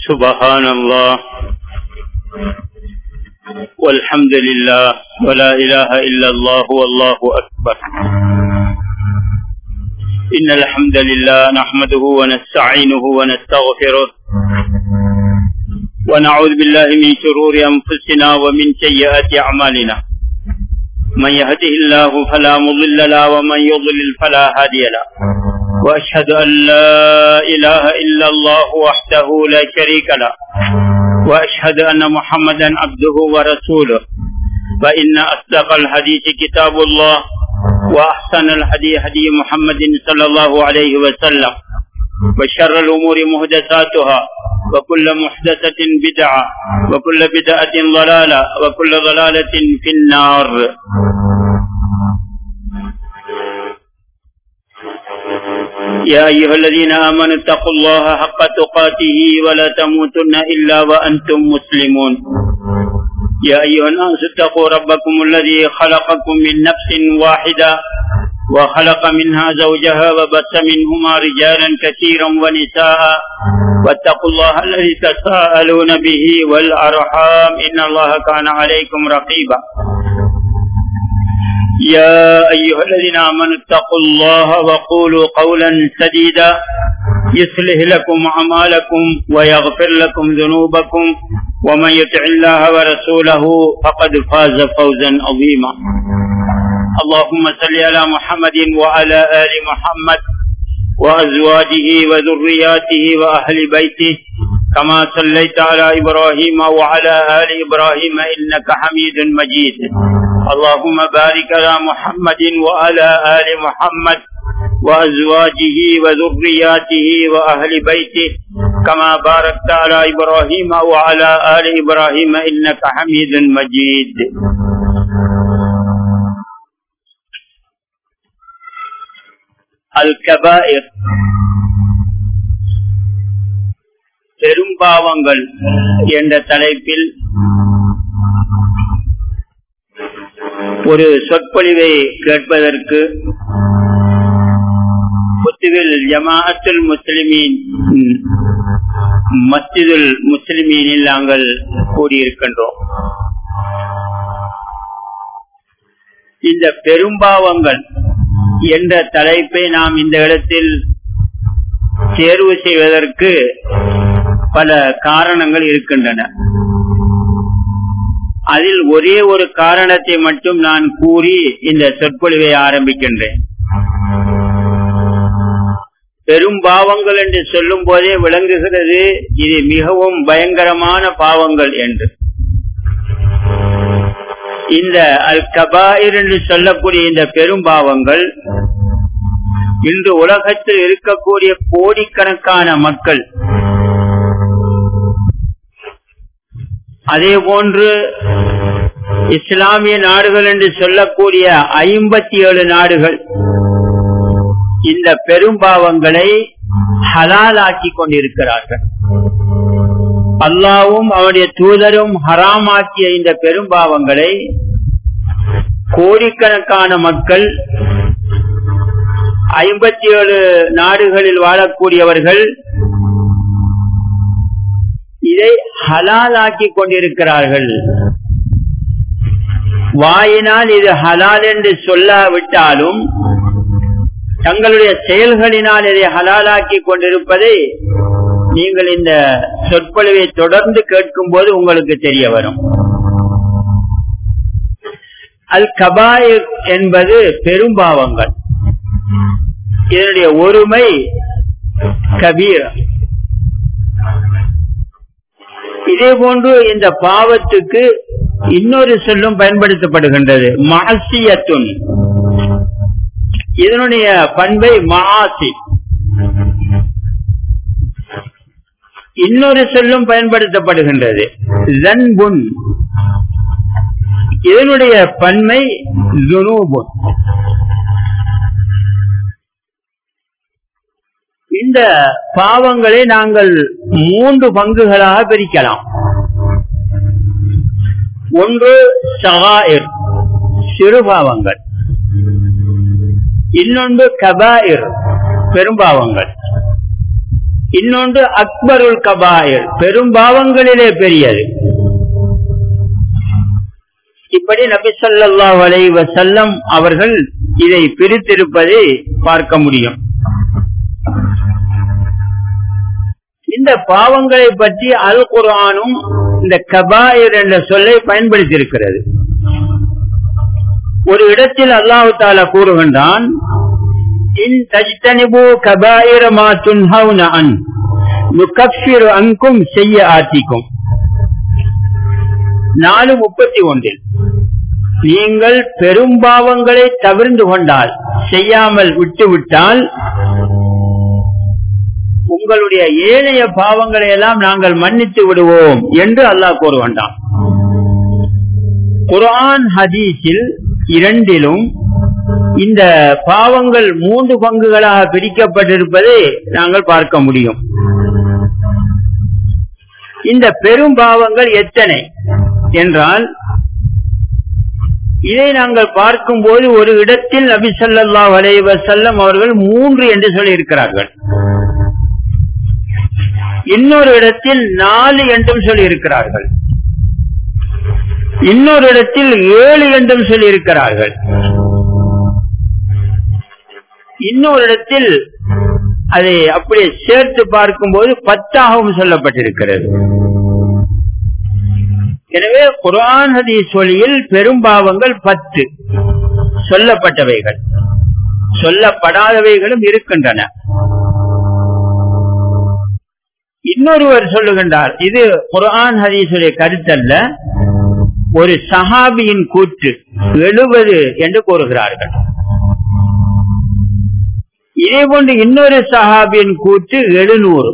سبحان الله والحمد لله ولا إله إلا الله والله أكبر إن الحمد لله نحمده ونستعينه ونستغفره ونعوذ بالله من شرور أنفسنا ومن سيئات أعمالنا من يهده الله فلا مضل له ومن يضلل فلا هادي له وأشهد أن لا إله إلا الله وحده لا شريك له وأشهد أن محمدا عبده ورسوله فإن أصدق الحديث كتاب الله وأحسن الحديث هدي محمد صلى الله عليه وسلم وشر الأمور محدثاتها وكل محدثة بدعة وكل بدعة ضلالة وكل ضلالة في النار يا أيها الذين آمنوا اتقوا الله حق تقاته ولا تموتن إلا وأنتم مسلمون يا أيها الناس اتقوا ربكم الذي خلقكم من نفس واحدة وخلق منها زوجها وبث منهما رجالا كثيرا ونساء واتقوا الله الذي تساءلون به والأرحام إن الله كان عليكم رقيبا يا أيها الذين آمنوا اتقوا الله وقولوا قولا سديدا يصلح لكم أعمالكم ويغفر لكم ذنوبكم ومن يطع الله ورسوله فقد فاز فوزا عظيما اللهم صل على محمد وعلى آل محمد وأزواجه وذرياته وأهل بيته كما صليت على إبراهيم وعلى آل إبراهيم إنك حميد مجيد اللهم بارك على محمد وعلى آل محمد وأزواجه وذرياته وأهل بيته كما باركت على إبراهيم وعلى آل إبراهيم إنك حميد مجيد الكبائر பெரும்பாவங்கள் என்ற தலைப்பில் ஒரு சொற்பொழிவை கேட்பதற்கு புத்துவில் ஜமாஅத்துல் முஸ்லிமீன் மஸ்ஜிதுல் முஸ்லிமீனில் நாங்கள் கூடியிருக்கின்றோம் இந்த பெரும்பாவங்கள் என்ற தலைப்பை நாம் இந்த இடத்தில் தேர்வு செய்வதற்கு பல காரணங்கள் இருக்கின்றன அதில் ஒரே ஒரு காரணத்தை மட்டும் நான் கூறி இந்த சொற்பொழிவை ஆரம்பிக்கின்றேன் பெரும் பாவங்கள் என்று சொல்லும் போதே விளங்குகிறது இது மிகவும் பயங்கரமான பாவங்கள் என்று இந்த அல் கபாயிர் என்று சொல்லக்கூடிய இந்த பெரும் பாவங்கள் இன்று உலகத்தில் இருக்கக்கூடிய கோடிக்கணக்கான மக்கள் அதே போன்று இஸ்லாமிய நாடுகள் என்று சொல்லக்கூடிய ஐம்பத்தி ஏழு நாடுகள் இந்த பெரும்பாவங்களை ஹலாலாக்கி கொண்டிருக்கிறார்கள் அல்லாவும் அவனுடைய தூதரும் ஹராமாக்கிய இந்த பெரும்பாவங்களை கோடிக்கணக்கான மக்கள் ஐம்பத்தி ஏழு நாடுகளில் வாழக்கூடியவர்கள் இதை ஹலாலாக்கி கொண்டிருக்கிறார்கள் வாயினால் இது ஹலால் என்று சொல்லாவிட்டாலும் தங்களுடைய செயல்களினால் இதை ஹலாலாக்கி கொண்டிருப்பதை நீங்கள் இந்த சொற்பொழிவை தொடர்ந்து கேட்கும் போது உங்களுக்கு தெரிய வரும் அல் கபாயிர் என்பது பெரும்பாவங்கள் இதனுடைய ஒருமை கபீர் இதே போன்று இந்த பாவத்துக்கு இன்னொரு சொல்லும் பயன்படுத்தப்படுகின்றது மாசியத்துன் இதனுடைய பண்பை மாசி இன்னொரு சொல்லும் பயன்படுத்தப்படுகின்றது ஜன்புன் இதனுடைய பன்மை ஜுனூபுன் இந்த பாவங்களை நாங்கள் மூன்று பங்குகளாக பிரிக்கலாம் ஒன்று சகாயிர் சிறு பாவங்கள் இன்னொன்று கபாயிர் பெரும்பாவங்கள் இன்னொன்று அக்பருல் கபாயர் பெரும்பாவங்களிலே பெரியது இப்படி நபி ஸல்லல்லாஹு அலைஹி வஸல்லம் அவர்கள் இதை பிரித்திருப்பதை பார்க்க முடியும் இந்த பாவங்களை பற்றி அல் குர்ஆனும் இந்த கபாயர் என்ற சொல்லை பயன்படுத்தி இருக்கிறது ஒரு இடத்தில் அல்லாஹு தாலா கூறுகின்றான் இன் தஜ்தனிபு கபாயிர மா துன்ஹவுன அன் நுகஃபிரு அன்கும் செய்ய ஆத்திக்கும் நாலு முப்பத்தி ஒன்றில் நீங்கள் பெரும்பாவங்களை தவிர்ந்து கொண்டால் செய்யாமல் விட்டுவிட்டால் உங்களுடைய ஏனைய பாவங்களை எல்லாம் நாங்கள் மன்னித்து விடுவோம் என்று அல்லாஹ் கூறுகின்றான் குர்ஆன் ஹதீஸில் இரண்டிலும் இந்த பாவங்கள் மூன்று பங்குகளாக பிரிக்கப்பட்டிருப்பதை நாங்கள் பார்க்க முடியும் இந்த பெரும் பாவங்கள் எத்தனை என்றால் இதை நாங்கள் பார்க்கும்போது ஒரு இடத்தில் நபி ஸல்லல்லாஹு அலைஹி வஸல்லம் அவர்கள் மூன்று என்று சொல்லி இருக்கிறார்கள் இன்னொரு இடத்தில் நாலு என்றும் சொல்லி இருக்கிறார்கள் இன்னொரு இடத்தில் ஏழு என்றும் சொல்லி இருக்கிறார்கள் இன்னொரு இடத்தில் அதை அப்படியே சேர்த்து பார்க்கும்போது பத்தாகவும் சொல்லப்பட்டிருக்கிறது எனவே குர்ஆன் ஹதீஸ் ஒளியில் பெரும்பாவங்கள் பத்து சொல்லப்பட்டவைகள் சொல்லப்படாதவைகளும் இருக்கின்றன இன்னொருவர் சொல்லுகின்றார் இது குர்ஆன் ஹதீஸுடைய கருத்தல்ல ஒரு சஹாபியின் கூற்று எழுபது என்று கூறுகிறார்கள் இதே போன்று இன்னொரு சஹாபியின் கூற்று எழுநூறு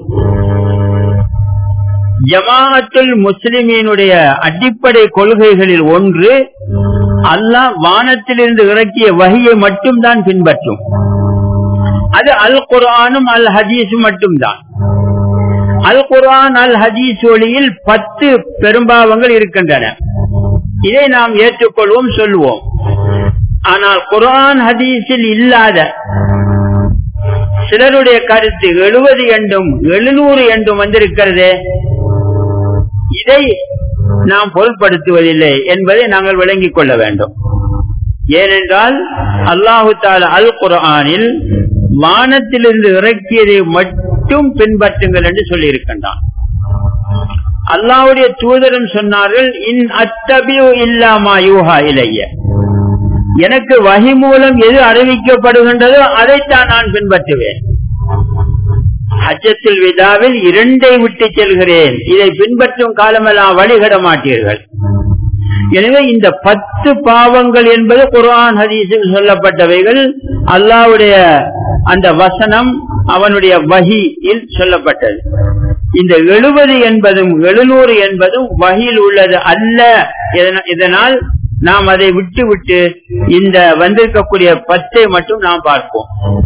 ஜமாஅத்துல் முஸ்லிமீனுடைய அடிப்படை கொள்கைகளில் ஒன்று அல்லாஹ் வானத்திலிருந்து இறக்கிய வகையை மட்டும்தான் பின்பற்றும் அது அல் குர்ஆனும் அல் ஹதீஸும் மட்டும்தான் அல் குர்ஆன் அல் ஹதீஸ் ஒளியில் பத்து பெரும்பாவங்கள் இருக்கின்றன இதை நாம் ஏற்றுக்கொள்வோம் சொல்லுவோம் ஆனால் குர்ஆன் ஹதீஸில் இல்லாத சிலருடைய கருத்து எழுபது என்றும் எழுநூறு என்றும் வந்திருக்கிறதே இதை நாம் பொருட்படுத்துவதில்லை என்பதை நாங்கள் விளங்கிக் கொள்ள வேண்டும் ஏனென்றால் அல்லாஹு தால அல் குர்ஆனில் வானத்திலிருந்து இறக்கியதை மட்டும் பின்பற்றுங்கள் என்று சொல்லி இருக்கின்றான் அல்லாவுடைய தூதரும் சொன்னார்கள் இன் அத்தபியு இல்லாமா யூஹா இலைய எனக்கு வகி மூலம் எது அறிவிக்கப்படுகின்றதோ அதைத்தான் நான் பின்பற்றுவேன் அச்சத்தில் விதாவில் இரண்டை விட்டு செல்கிறேன் இதை பின்பற்றும் காலமெல்லாம் வழிகட மாட்டீர்கள் எனவே இந்த பத்து பாவங்கள் என்பது குர்ஆன் ஹதீஸில் சொல்லப்பட்டவைகள் அல்லாவுடைய அந்த வசனம் அவனுடைய வகியில் சொல்லப்பட்டது இந்த எழுபது என்பதும் எழுநூறு என்பதும் வகையில் உள்ளது அல்ல இதனால் நாம் அதை விட்டு விட்டு இந்த வந்திருக்கக்கூடிய பத்தை மட்டும் நாம் பார்ப்போம்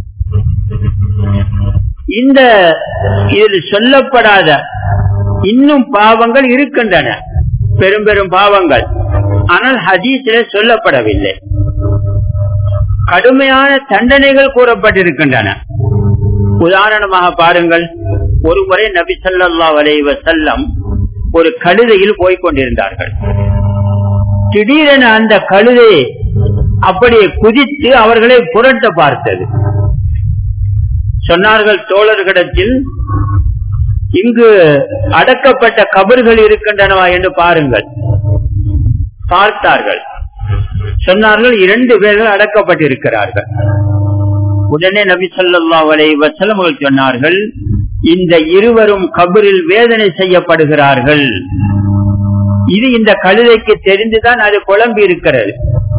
இந்த இதில் சொல்லப்படாத இன்னும் பாவங்கள் இருக்கின்றன பெரும் பெரும் பாவங்கள் ஆனால் ஹதீஸில சொல்லப்படவில்லை கடுமையான தண்டனைகள் கூறப்பட்டிருக்கின்றன உதாரணமாக பாருங்கள் ஒரு முறை நபி சல்லா வலைவ செல்லம் ஒரு கழுதையில் போய்கொண்டிருந்தார்கள் திடீரென அந்த கழுதை அப்படியே குதித்து அவர்களை புரட்ட பார்த்தது சொன்னார்கள் தோழர்களிடத்தில் இங்கு அடக்கப்பட்ட கபர்கள் இருக்கின்றனவா என்று பாருங்கள் பார்த்தார்கள் சொன்னார்கள் இரண்டு பேர்கள் அடக்கப்பட்டிருக்கிறார்கள் உடனே நபி சொல்லா வலை வசலம் சொன்னார்கள் இந்த இருவரும் கபரில் வேதனை செய்யப்படுகிறார்கள் இது இந்த கழுதைக்கு தெரிந்துதான் அது குழம்பி இருக்கிறது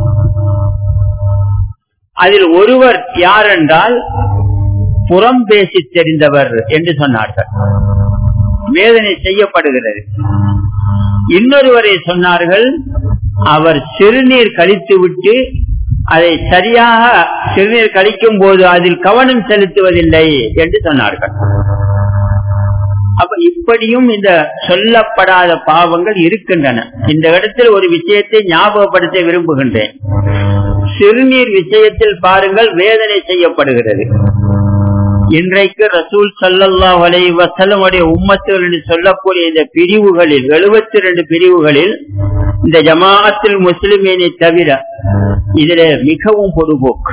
அதில் ஒருவர் யார் என்றால் புறம் பேசி தெரிந்தவர் என்று சொன்னார்கள் வேதனை செய்யப்படுகிறது இன்னொருவரை சொன்னார்கள் அவர் சிறுநீர் கழித்து விட்டு அதை சரியாக சிறுநீர் கழிக்கும் போது அதில் கவனம் செலுத்துவதில்லை என்று சொன்னார்கள் அப்ப இப்படியும் இந்த சொல்லப்படாத பாவங்கள் இருக்கின்றன இந்த இடத்தில் ஒரு விஷயத்தை ஞாபகப்படுத்த விரும்புகின்றேன் சிறுநீர் விஷயத்தில் பாருங்கள் வேதனை செய்யப்படுகிறது இன்றைக்கு ரசூல் சல்லல்லா வலை வசலமுடைய உம்மத்துகள் என்று சொல்லக்கூடிய இந்த பிரிவுகளில் எழுபத்தி ரெண்டு பிரிவுகளில் இந்த ஜமாஅத்தில் முஸ்லிமீனை தவிர இதுல மிகவும் பொதுபோக்கு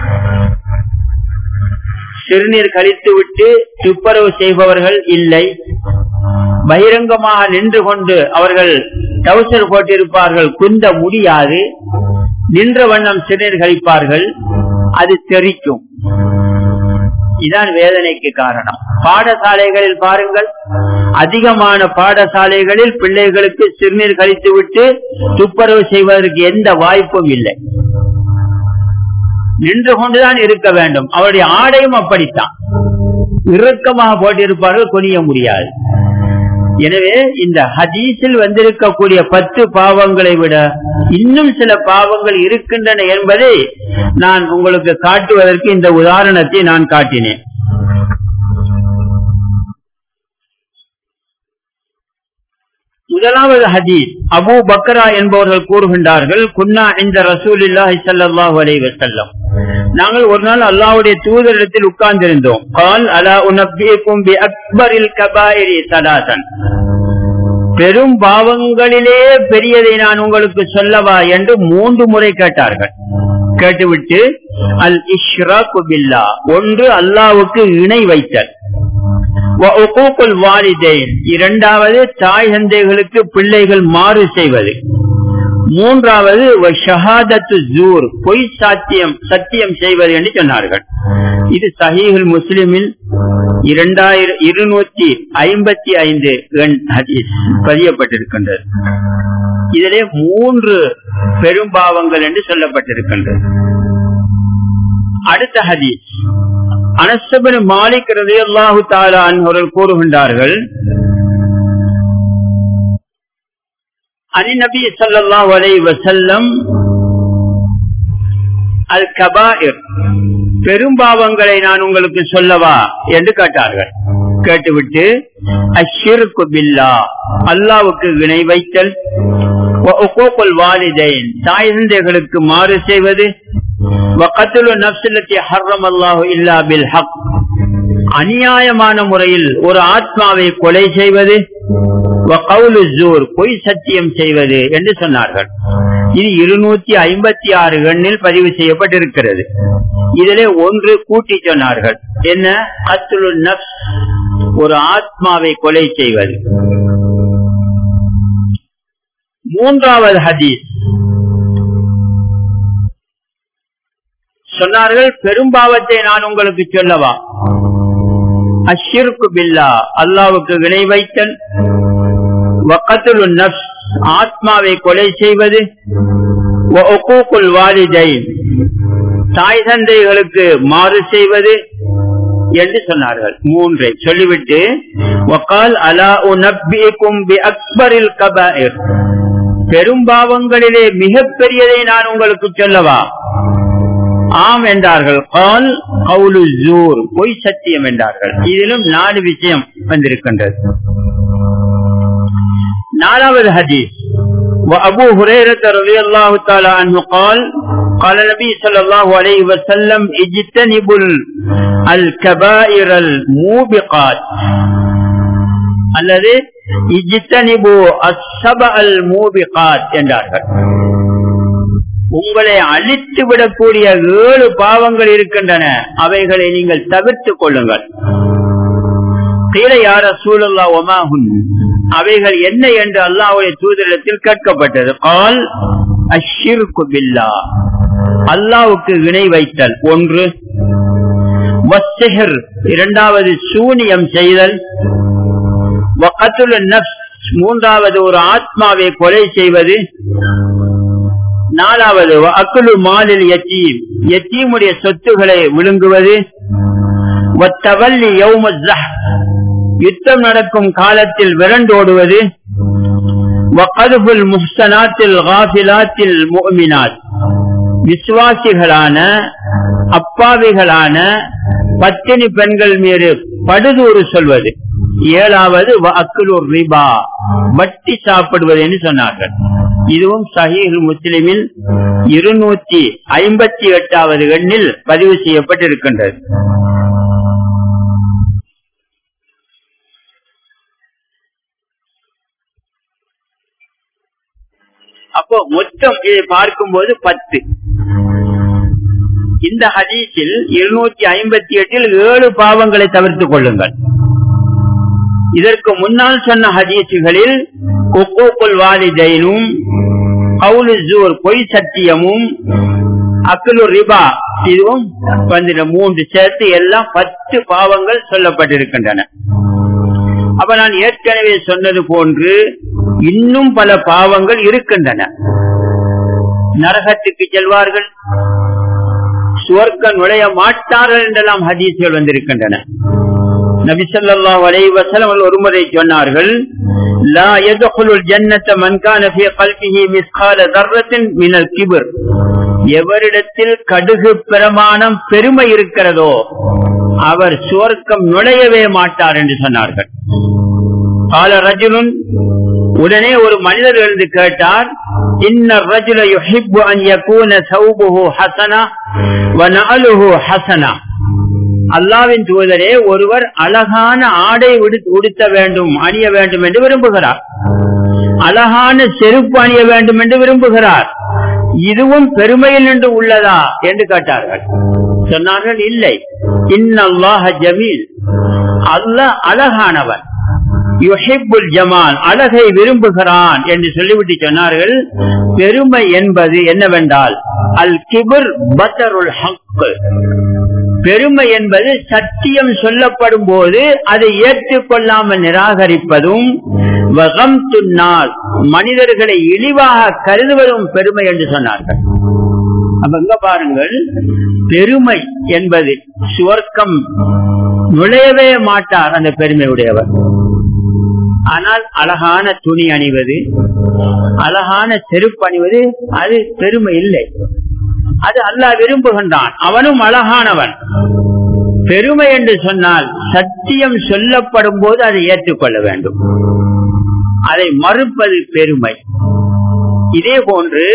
சிறுநீர் கழித்து விட்டு துப்புரவு செய்பவர்கள் இல்லை பகிரங்கமாக நின்று கொண்டு அவர்கள் டவுசர் போட்டிருப்பார்கள் குந்த முடியாது நின்ற வண்ணம் சிறுநீர் கழிப்பார்கள் அது தெரிக்கும் இதான் வேதனைக்கு காரணம் பாடசாலைகளில் பாருங்கள் அதிகமான பாடசாலைகளில் பிள்ளைகளுக்கு சிறுநீர் கழித்து விட்டு துப்புரவு செய்வதற்கு எந்த வாய்ப்பும் இல்லை நின்று கொண்டுதான் இருக்க வேண்டும் அவருடைய ஆடையும் அப்படித்தான் இறுக்கமாக போட்டிருப்பார்கள் குனிய முடியாது எனவே இந்த ஹதீஸில் வந்திருக்கக்கூடிய பத்து பாவங்களை விட இன்னும் சில பாவங்கள் இருக்கின்றன என்பதை நான் உங்களுக்கு காட்டுவதற்கு இந்த உதாரணத்தை நான் காட்டினேன் முதலாவது ஹதீஸ் அபு பக்ரா என்பவர்கள் கூறுகின்றார்கள் குன்னா இந்த ரசூலில்லாஹி ஸல்லல்லாஹு அலைஹி வஸல்லம் நாங்கள் ஒரு நாள் அல்லாஹ்வுடைய தூதரிடத்தில் உட்கார்ந்திருந்தோம் கால் அலா உனப்பியக்கும் பி அக்பரில் கபாயிரி சலாசன் பெரும் பாவங்களிலே பெரியதை நான் உங்களுக்கு சொல்லவா என்று மூன்று முறை கேட்டார்கள் கேட்டுவிட்டு அல் இஷ்ராக்கு பில்லா ஒன்று அல்லாவுக்கு இணை வைத்தல் இரண்டாவது தாய் தந்தைகளுக்கு பிள்ளைகள் மாறு செய்வது மூன்றாவது ஜூர் பொய் சாத்தியம் சத்தியம் செய்வது என்று சொன்னார்கள் இது சஹீஹுல் முஸ்லிமில் இரண்டாயிரம் இருநூற்றி ஐம்பத்தி ஐந்து பதியப்பட்டிருக்கின்றது இதிலே மூன்று பெரும்பாவங்கள் என்று சொல்லப்பட்டிருக்கின்றது அடுத்த ஹதீஸ் அனசபன் மாலிக் ரதி அல்லாஹு தாலான் அவர்கள் கூறுகின்றார்கள் அனிநபி சல்லாஹ் அலை வசல்லம் அல் கபாயிர் பெரும்பாவங்களை நான் உங்களுக்கு சொல்லவா என்று கேட்டார்கள் கேட்டுவிட்டு அஷிருக்கு பில்லா அல்லாவுக்கு இணை வைத்தல் வாலிதைன் தாய் தந்தைகளுக்கு மாறு செய்வது அநியாயமான முறையில் ஒரு ஆத்மாவை கொலை செய்வது பொய் சத்தியம் செய்வது என்று சொன்னார்கள் இது இருநூத்தி ஐம்பத்தி ஆறு எண்ணில் பதிவு செய்யப்பட்டிருக்கிறது இதிலே ஒன்று கூட்டி சொன்னார்கள் என்ன அத்துலு நப்ஸ் ஒரு ஆத்மாவை கொலை செய்வது மூன்றாவது ஹதீஸ் சொன்னார்கள் பெரும்பாவத்தை நான் உங்களுக்கு சொல்லவா அஷிருக்கு பில்லா அல்லாவுக்கு வினை வைத்தல் வக்கத்துல் நப்ஸ் ஆத்மாவை கொலை செய்வது வாலிதை தாய் தந்தைகளுக்கு மாறு செய்வது என்று சொன்னார்கள் மூன்றை சொல்லிவிட்டு வக்கால் அலா உனப்பிக்கும் பி அக்பரில் கபாயிர் பெரும்பாவங்களிலே மிகப்பெரியதை நான் உங்களுக்கு சொல்லவா ஆம் என்றார்கள் கால் கவுலு ஜூர் பொய் சத்தியம் என்றார்கள் இதிலும் நாலு விஷயம் வந்திருக்கின்றது நாலாவது ஹதீஸ் وأبو هريرة رضي الله تعالى عنه قال قال النبي صلى الله عليه وسلم اجتنبوا الكبائر الموبقات அல்லது இஜித்தனிபு அசபல் மூபிகாத் என்றார்கள் உங்களை அழித்து விடக்கூடிய ஏழு பாவங்கள் இருக்கின்றன அவைகளை நீங்கள் தவிர்த்துக் கொள்ளுங்கள் கீழே யார சூழல்லா ஒமாகுன் அவைகள் என்ன என்று அல்லாவுடைய தூதரிடத்தில் கேட்கப்பட்டது கால் அஷிர்கு பில்லா அல்லாவுக்கு இணை வைத்தல் ஒன்று இரண்டாவது சூனியம் செய்தல் மூன்றாவது ஒரு ஆத்மாவை கொலை செய்வது நாலாவது அக்குலு மாலில் எத்தீம் எத்தீமுடைய சொத்துக்களை விழுங்குவது யுத்தம் நடக்கும் காலத்தில் விரண்டோடுவது விசுவாசிகளான அப்பாவிகளான பத்தினி பெண்கள் மீது படுதூறு சொல்வது ஏழாவது அக்குலூர் ரிபா வட்டி சாப்பிடுவது என்று சொன்னார்கள் இதுவும் சஹீல் முஸ்லிமில் இருநூத்தி ஐம்பத்தி எட்டாவது எண்ணில் பதிவு செய்யப்பட்டிருக்கின்றது அப்போ மொத்தம் இதை பார்க்கும்போது பத்து இந்த ஹதீஸில் இருநூற்றி ஐம்பத்தி எட்டில் ஏழு பாவங்களை தவிர்த்துக் கொள்ளுங்கள் இதற்கு முன்னால் சொன்ன ஹதீசுகளில் ஒக்கோக்குள் வாலிதைனும் கவுலுசூர் பொய் சத்தியமும் அக்குலு ரிபா இதுவும் வந்து மூன்று சேர்த்து எல்லாம் பத்து பாவங்கள் சொல்லப்பட்டிருக்கின்றன அப்ப நான் ஏற்கனவே சொன்னது போன்று இன்னும் பல பாவங்கள் இருக்கின்றன நரகத்துக்கு செல்வார்கள் சுவர்க்க நுழைய மாட்டார்கள் என்றெல்லாம் ஹதீஸ்கள் வந்திருக்கின்றன நபிசல்லா வலைவசலம் ஒருமுறை சொன்னார்கள் லா எதுகுலுல் ஜன்னத்த மன்கான ஃபி கல்பிஹி மிஸ்கால தர்ரத்தின் மினல் கிபர் எவரிடத்தில் கடுகு பிரமாணம் பெருமை இருக்கிறதோ அவர் சுவர்க்கம் நுழையவே மாட்டார் என்று சொன்னார்கள் கால ரஜுலுன் உடனே ஒரு மனிதர் எழுந்து கேட்டார் இன்ன ரஜுல யுஹிப்பு அன் யகூன சௌபுஹு ஹசனா வ நஅலுஹு ஹசனா அல்லாவின் தூதரே ஒருவர் அழகான ஆடை உடுத்த வேண்டும் அணிய வேண்டும் என்று விரும்புகிறார் அழகான செருப்பு அணிய வேண்டும் என்று விரும்புகிறார் இதுவும் பெருமையில் நின்று உள்ளதா என்று கேட்டார்கள் சொன்னார்கள் இல்லை இன்னல்லாஹ ஜமீல் அல்லாஹ் அழகானவன் யுஹிப்புல் ஜமால் அழகை விரும்புகிறான் என்று சொல்லிவிட்டு சொன்னார்கள் பெருமை என்பது என்னவென்றால் அல் கிபுர் பத்தருல் ஹக்கு பெருமை என்பது சத்தியம் சொல்லப்படும் போது அதை ஏற்றுக்கொள்ளாமல் நிராகரிப்பதும் வகம் துன்னால் மனிதர்களை இழிவாக கருதுவதும் பெருமை என்று சொன்னார்கள் அப்ப இங்க பாருங்கள் பெருமை என்பது சுவர்க்கம் நுழையவே மாட்டார் அந்த பெருமை உடையவர் ஆனால் அழகான துணி அணிவது அழகான செருப்பு அணிவது அது பெருமை இல்லை அது அல்லாஹ் விரும்புகின்றான் அவனும் அழகானவன் பெருமை என்று சொன்னால் சத்தியம் சொல்லப்படும் போது அதை ஏற்றுக்கொள்ள வேண்டும் அதை மறுப்பது பெருமை இதே போன்று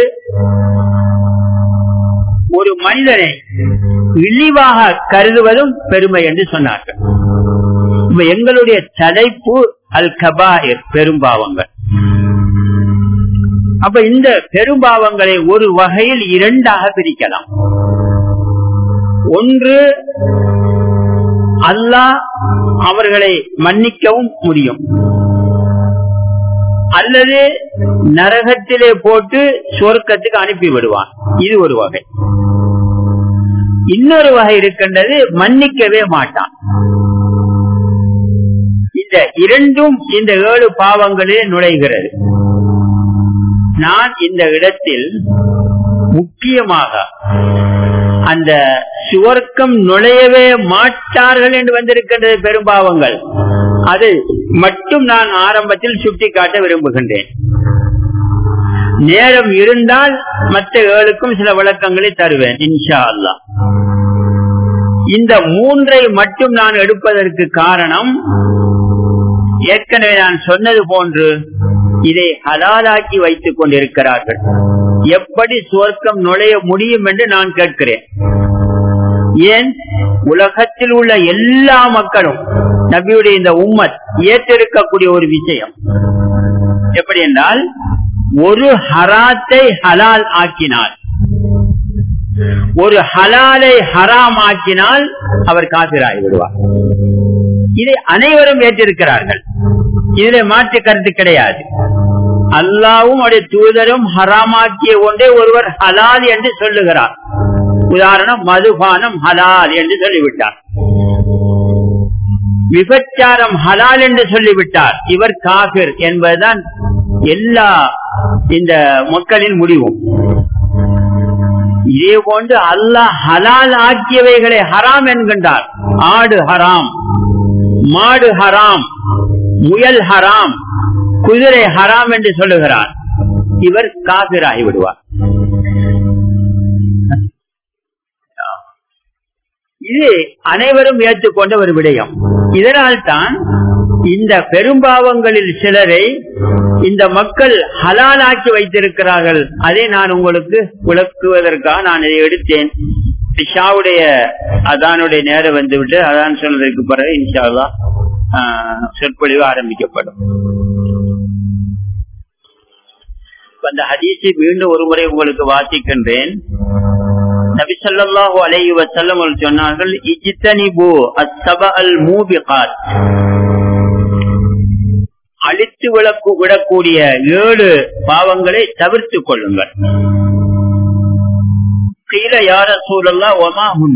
ஒரு மனிதனை இழிவாக கருதுவதும் பெருமை என்று சொன்னார்கள் எங்களுடைய தலைப்பு அல் கபாயர் பெரும்பாவங்கள் அப்ப இந்த பெரும்பாவங்களை ஒரு வகையில் இரண்டாக பிரிக்கலாம் ஒன்று அல்லாஹ் அவர்களை மன்னிக்கவும் முடியும் அல்லது நரகத்திலே போட்டு சொர்க்கத்துக்கு அனுப்பி விடுவான் இது ஒரு வகை இன்னொரு வகை இருக்கின்றது மன்னிக்கவே மாட்டான் இந்த இரண்டும் இந்த ஏழு பாவங்களில் நுழைகிறது நான் இந்த இடத்தில் முக்கியமாக அந்த சுவர்க்கம் நுழையவே மாட்டார்கள் என்று வந்திருக்கின்றது பெரும்பாவங்கள் அது மட்டும் நான் ஆரம்பத்தில் சுட்டிக்காட்ட விரும்புகின்றேன் நேரம் இருந்தால் மற்ற ஏழுக்கும் சில விளக்கங்களை தருவேன் இன்ஷா அல்லா இந்த மூன்றை மட்டும் நான் எடுப்பதற்கு காரணம் ஏற்கனவே நான் சொன்னது போன்று இதை ஹலாலாக்கி வைத்துக் கொண்டிருக்கிறார்கள் எப்படி சுவர்க்கம் நுழைய முடியும் என்று நான் கேட்கிறேன் ஏன் உலகத்தில் உள்ள எல்லா மக்களும் நபியுடைய இந்த உம்மத் ஏற்றிருக்கக்கூடிய ஒரு விஷயம் எப்படி என்றால் ஒரு ஹராத்தை ஹலால் ஆக்கினால் ஒரு ஹலாலை ஹராம் ஆக்கினால் அவர் காசிராகி விடுவார் இதை அனைவரும் ஏற்றிருக்கிறார்கள் இதில் மாற்று கருத்து கிடையாது அல்லாவும் அவருடைய தூதரும் ஹராமாக்கிய ஒன்றே ஒருவர் ஹலால் என்று சொல்லுகிறார் உதாரணம் மதுபானம் ஹலால் என்று சொல்லிவிட்டார் விபச்சாரம் ஹலால் என்று சொல்லிவிட்டார் இவர் காபிர் என்பதுதான் எல்லா இந்த மக்களின் முடிவும் இதே போன்று அல்லாஹ் ஹலால் ஆக்கியவைகளை ஹராம் என்கின்றார் ஆடு ஹராம் மாடு ஹராம் முயல் ஹராம் குதிரை ஹராம் என்று சொல்லுகிறார் இவர் காபிராகி விடுவார் இது அனைவரும் ஏற்றுக்கொண்ட ஒரு விடயம் இதனால் தான் இந்த பெரும்பாவங்களில் சிலரை இந்த மக்கள் ஹலாலாக்கி வைத்திருக்கிறார்கள் அதை நான் உங்களுக்கு விளக்குவதற்காக நான் இதை எடுத்தேன் ஷாவுடைய அதானுடைய நேரம் வந்துவிட்டு அதான் சொன்னதற்கு பிறகு இன்ஷால்லா சொற்பொழிவு ஆரம்பிக்கப்படும் அந்த ஹதீஸை மீண்டும் ஒரு முறை உங்களுக்கு வாசிக்கின்றேன் நபி ஸல்லல்லாஹு அலைஹி வஸல்லம் அவர்கள் சொன்னார்கள் இஜ்தனிபு அஸ்ஸப அல் மூபிகாத் அழித்து விளக்கு விடக்கூடிய ஏழு பாவங்களை தவிர்த்துக் கொள்ளுங்கள் கீழ யார சூழல்லா ஒமாஹுன்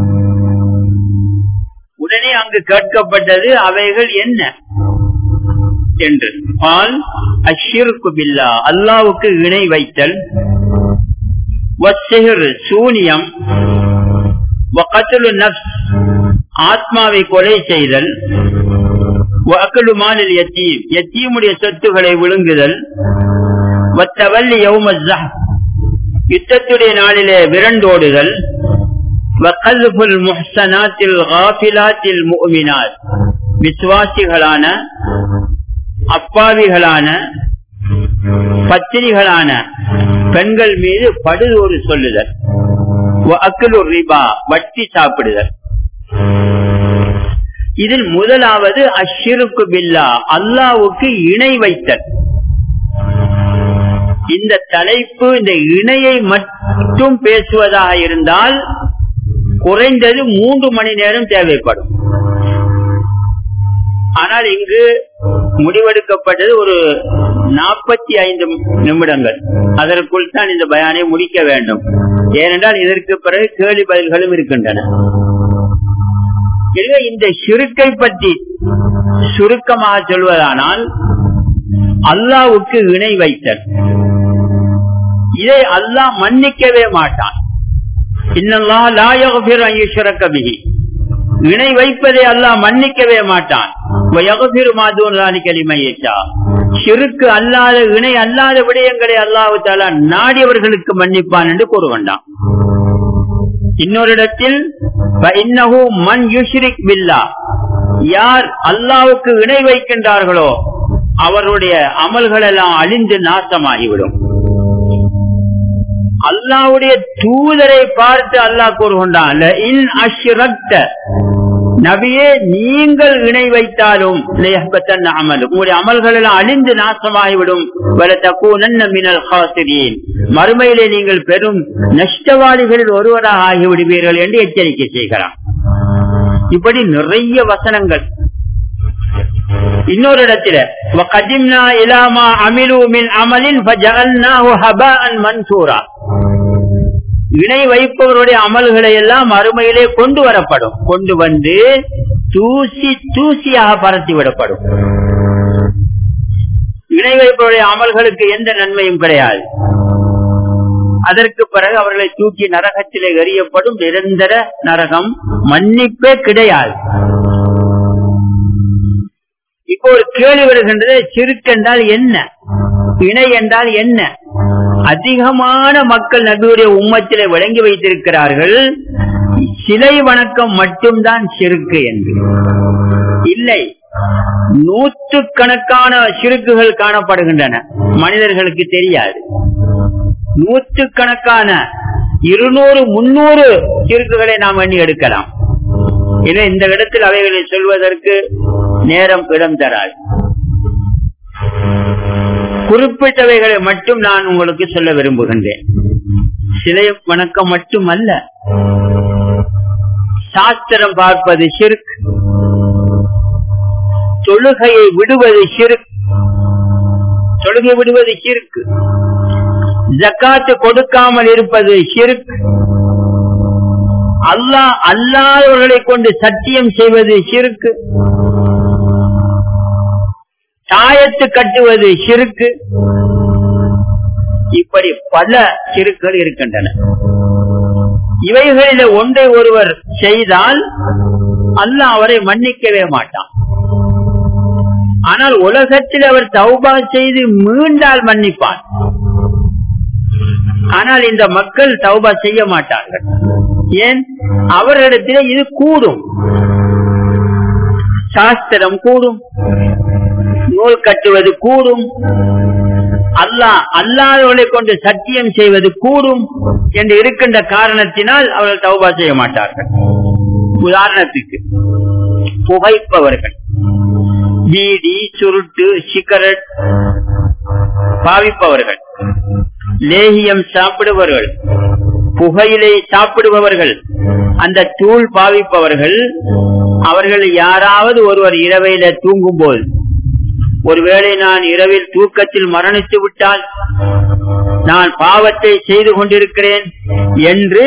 உடனே அங்கு கேட்கப்பட்டது அவைகள் என்ன என்று பால் அஷிருக்கு பில்லா அல்லாவுக்கு இணை வைத்தல் வச்சிஹர் சூனியம் வகத்துலு நப்ஸ் ஆத்மாவை கொலை செய்தல் வஅக்கலு மாலில் யத்தீம் யத்தீமுடைய சொத்துக்களை விழுங்குதல் வத்தவல்லி யௌம யுத்தத்துடைய நாளிலே விரண்டோடுதல் வகல்ஃபுல் முஹ்சனாத்தில் காஃபிலாத்தில் முஃமினாத் விசுவாசிகளான அப்பாவிகளான பத்திரிகளான பெண்கள் மீது படுதோறு சொல்லுதல் அக்கலு ரிபா வட்டி சாப்பிடுதல் இதில் முதலாவது அஷிருக்கு பில்லா அல்லாவுக்கு இணை வைத்தல் இந்த தலைப்பு இந்த இணையை மட்டும் பேசுவதாக இருந்தால் குறைந்தது மூன்று மணி நேரம் தேவைப்படும் ஆனால் இங்கு முடிவெடுக்கப்பட்டது ஒரு நாற்பத்தி ஐந்து நிமிடங்கள் அதற்குள் தான் இந்த பயானை முடிக்க வேண்டும் ஏனென்றால் இதற்கு பிறகு கேள்வி பதில்களும் இருக்கின்றன எனவே இந்த சிறுக்கை பற்றி சுருக்கமாக சொல்வதானால் அல்லாவுக்கு இணை வைத்தல் இதை அல்லாஹ் மன்னிக்கவே மாட்டான் இன்னல்லா லாயகபிர் ஐஸ்வரக்கபிகி இணை வைப்பதை அல்லாஹ் மன்னிக்கவே மாட்டான் சிறுக்கு அல்லாத இணை அல்லாத விடயங்களை அல்லாஹு தாலா நாடியவர்களுக்கு மன்னிப்பான் என்று கூறுவண்டான் இன்னொரு இடத்தில் மண் யுஷ்ரிக் பில்லா யார் அல்லாவுக்கு இணை வைக்கின்றார்களோ அவருடைய அமல்கள் எல்லாம் அழிந்து நாசமாகிவிடும் அல்லாவுடைய தூதரை பார்த்து அல்லாஹ் கூறுகின்றான் நபியே நீங்கள் இணை வைத்தாலும் உங்களுடைய அமல்கள் எல்லாம் அழிந்து நாசமாகிவிடும் மறுமையிலே நீங்கள் பெரும் நஷ்டவாளிகளில் ஒருவராக ஆகிவிடுவீர்கள் என்று எச்சரிக்கை செய்கிறார் இப்படி நிறைய வசனங்கள் இன்னொரு இடத்துல இணை வைப்பவருடைய அமல்களை எல்லாம் மறுமையிலே கொண்டு வரப்படும் கொண்டு வந்து தூசி தூசியாக பரத்தி விடப்படும் இணை வைப்பவருடைய அமல்களுக்கு எந்த நன்மையும் கிடையாது அதற்கு பிறகு அவர்களை தூக்கி நரகத்திலே எறியப்படும் நிரந்தர நரகம் மன்னிப்பே கிடையாது இப்போ ஒரு கேள்வி வருகின்றது சிறுக்கென்றால் என்ன இணை என்றால் என்ன அதிகமான மக்கள் நடுவுடைய உம்மத்திலே விளங்கி வைத்திருக்கிறார்கள் சிலை வணக்கம் மட்டும்தான் சிறுக்கு என்று இல்லை நூற்று கணக்கான சிறுக்குகள் காணப்படுகின்றன மனிதர்களுக்கு தெரியாது நூற்று கணக்கான இருநூறு முன்னூறு சிறுக்குகளை நாம் எண்ணி எடுக்கலாம் இதை இந்த இடத்தில் அவைகளை சொல்வதற்கு நேரம் இடம் தராது குறிப்பிட்டவைகளை மட்டும் நான் உங்களுக்கு சொல்ல விரும்புகின்றேன் சிலை வணக்கம் மட்டுமல்ல சாஸ்திரம் பார்ப்பது சிறுக் தொழுகையை விடுவது சிறுக் தொழுகை விடுவது சிறுக்கு ஜக்காத்து கொடுக்காமல் இருப்பது சிறுக் அல்லாஹ் அல்லாதவர்களை கொண்டு சத்தியம் செய்வது சிறுக்கு தாயத்து கட்டுவது சிறுக்கு இப்படி பல சிறுக்கள் இருக்கின்றன இவைகளில ஒன்றை ஒருவர் செய்தால் அல்ல அவரை மன்னிக்கவே மாட்டான் ஆனால் உலகத்தில் அவர் தௌபா செய்து மீண்டால் மன்னிப்பான் ஆனால் இந்த மக்கள் தௌபா செய்ய மாட்டார்கள் ஏன் அவர்களிடத்தில் இது கூடும் சாஸ்திரம் கூடும் நூல் கட்டுவது கூடும் அல்லாஹ் அல்லாதவர்களை கொண்டு சத்தியம் செய்வது கூடும் என்று இருக்கின்ற காரணத்தினால் அவர்கள் தௌபா செய்ய மாட்டார்கள் உதாரணத்துக்கு புகைப்பவர்கள் பீடி சுருட்டு சிகரெட் பாவிப்பவர்கள் லேகியம் சாப்பிடுபவர்கள் புகையிலை சாப்பிடுபவர்கள் அந்த தூள் பாவிப்பவர்கள் அவர்கள் யாராவது ஒருவர் இரவையில தூங்கும் போது ஒருவேளை நான் இரவில் தூக்கத்தில் மரணித்து விட்டால் நான் பாவத்தை செய்து கொண்டிருக்கிறேன் என்று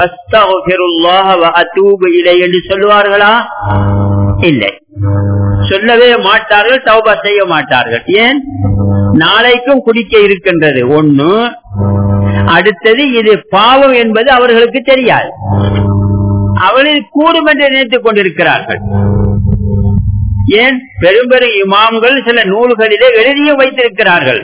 இலை என்று சொல்லுவார்களா இல்லை சொல்லவே மாட்டார்கள் தௌபா செய்ய மாட்டார்கள் ஏன் நாளைக்கும் குடிக்க இருக்கின்றது ஒண்ணு அடுத்தது இது பாவம் என்பது அவர்களுக்கு தெரியாது அவளில் கூடும் என்று நினைத்துக் கொண்டிருக்கிறார்கள் ஏன் பெரும் பெரும் இமாம்கள் சில நூல்களிலே எழுதியும் வைத்திருக்கிறார்கள்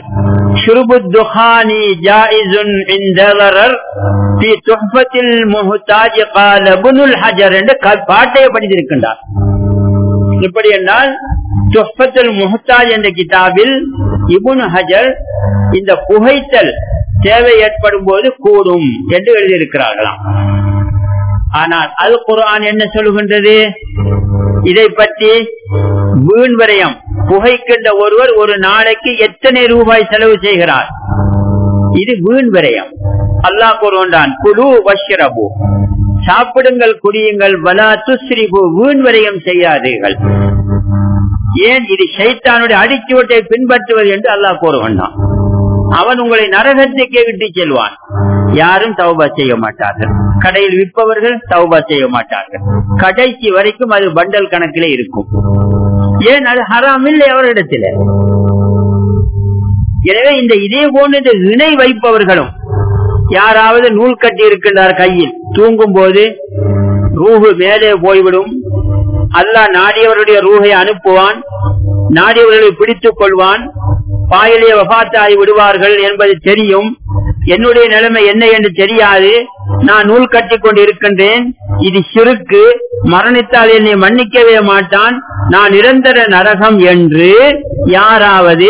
பாட்டையை படித்திருக்கின்றார் இப்படி என்றால் துஹ்பத்துல் முஹத்தாஜ் என்ற கிதாபில் இபுன் ஹஜர் இந்த புகைத்தல் தேவை ஏற்படும் போது கூடும் என்று எழுதியிருக்கிறார்களாம் ஆனால் அல் குரான் என்ன சொல்லுகின்றது இதை பற்றி வீண் விரயம் புகைக்கின்ற ஒருவர் ஒரு நாளைக்கு எத்தனை ரூபாய் செலவு செய்கிறார் இது வீண் விரயம் அல்லாஹ் கூறுகின்றான் குழு வஷ்ரபு சாப்பிடுங்கள் குடியுங்கள் வலா துஸ்ரிபு வீண் விரயம் செய்யாதீர்கள் ஏன் இது சைத்தானுடைய அடிச்சுவட்டை பின்பற்றுவது என்று அல்லாஹ் கூறுகின்றான் அவன் உங்களை நரகத்துக்கே விட்டு செல்வான் யாரும் தௌபா செய்ய மாட்டார்கள் கடையில் விற்பவர்கள் தௌபா செய்ய மாட்டார்கள் கடைசி வரைக்கும் அது பண்டல் கணக்கிலே இருக்கும் ஏன் அது ஹராம் இல்லை அவரிடத்தில் எனவே இந்த இதே போன்ற இந்த இணை வைப்பவர்களும் யாராவது நூல் கட்டி இருக்கின்றார் கையில் தூங்கும் போது ரூஹு மேலே போய்விடும் அல்லா நாடியவருடைய ரூஹை அனுப்புவான் நாடியவர்களை பிடித்துக் கொள்வான் பாயிலே வபாத்தாகி விடுவார்கள் என்பது தெரியும் என்னுடைய நிலைமை என்ன என்று தெரியாது நான் நூல் கட்டி கொண்டு இருக்கின்றேன் இது சிறுக்கு மரணித்தால் என்னை மன்னிக்கவே மாட்டான் நான் நிரந்தர நரகம் என்று யாராவது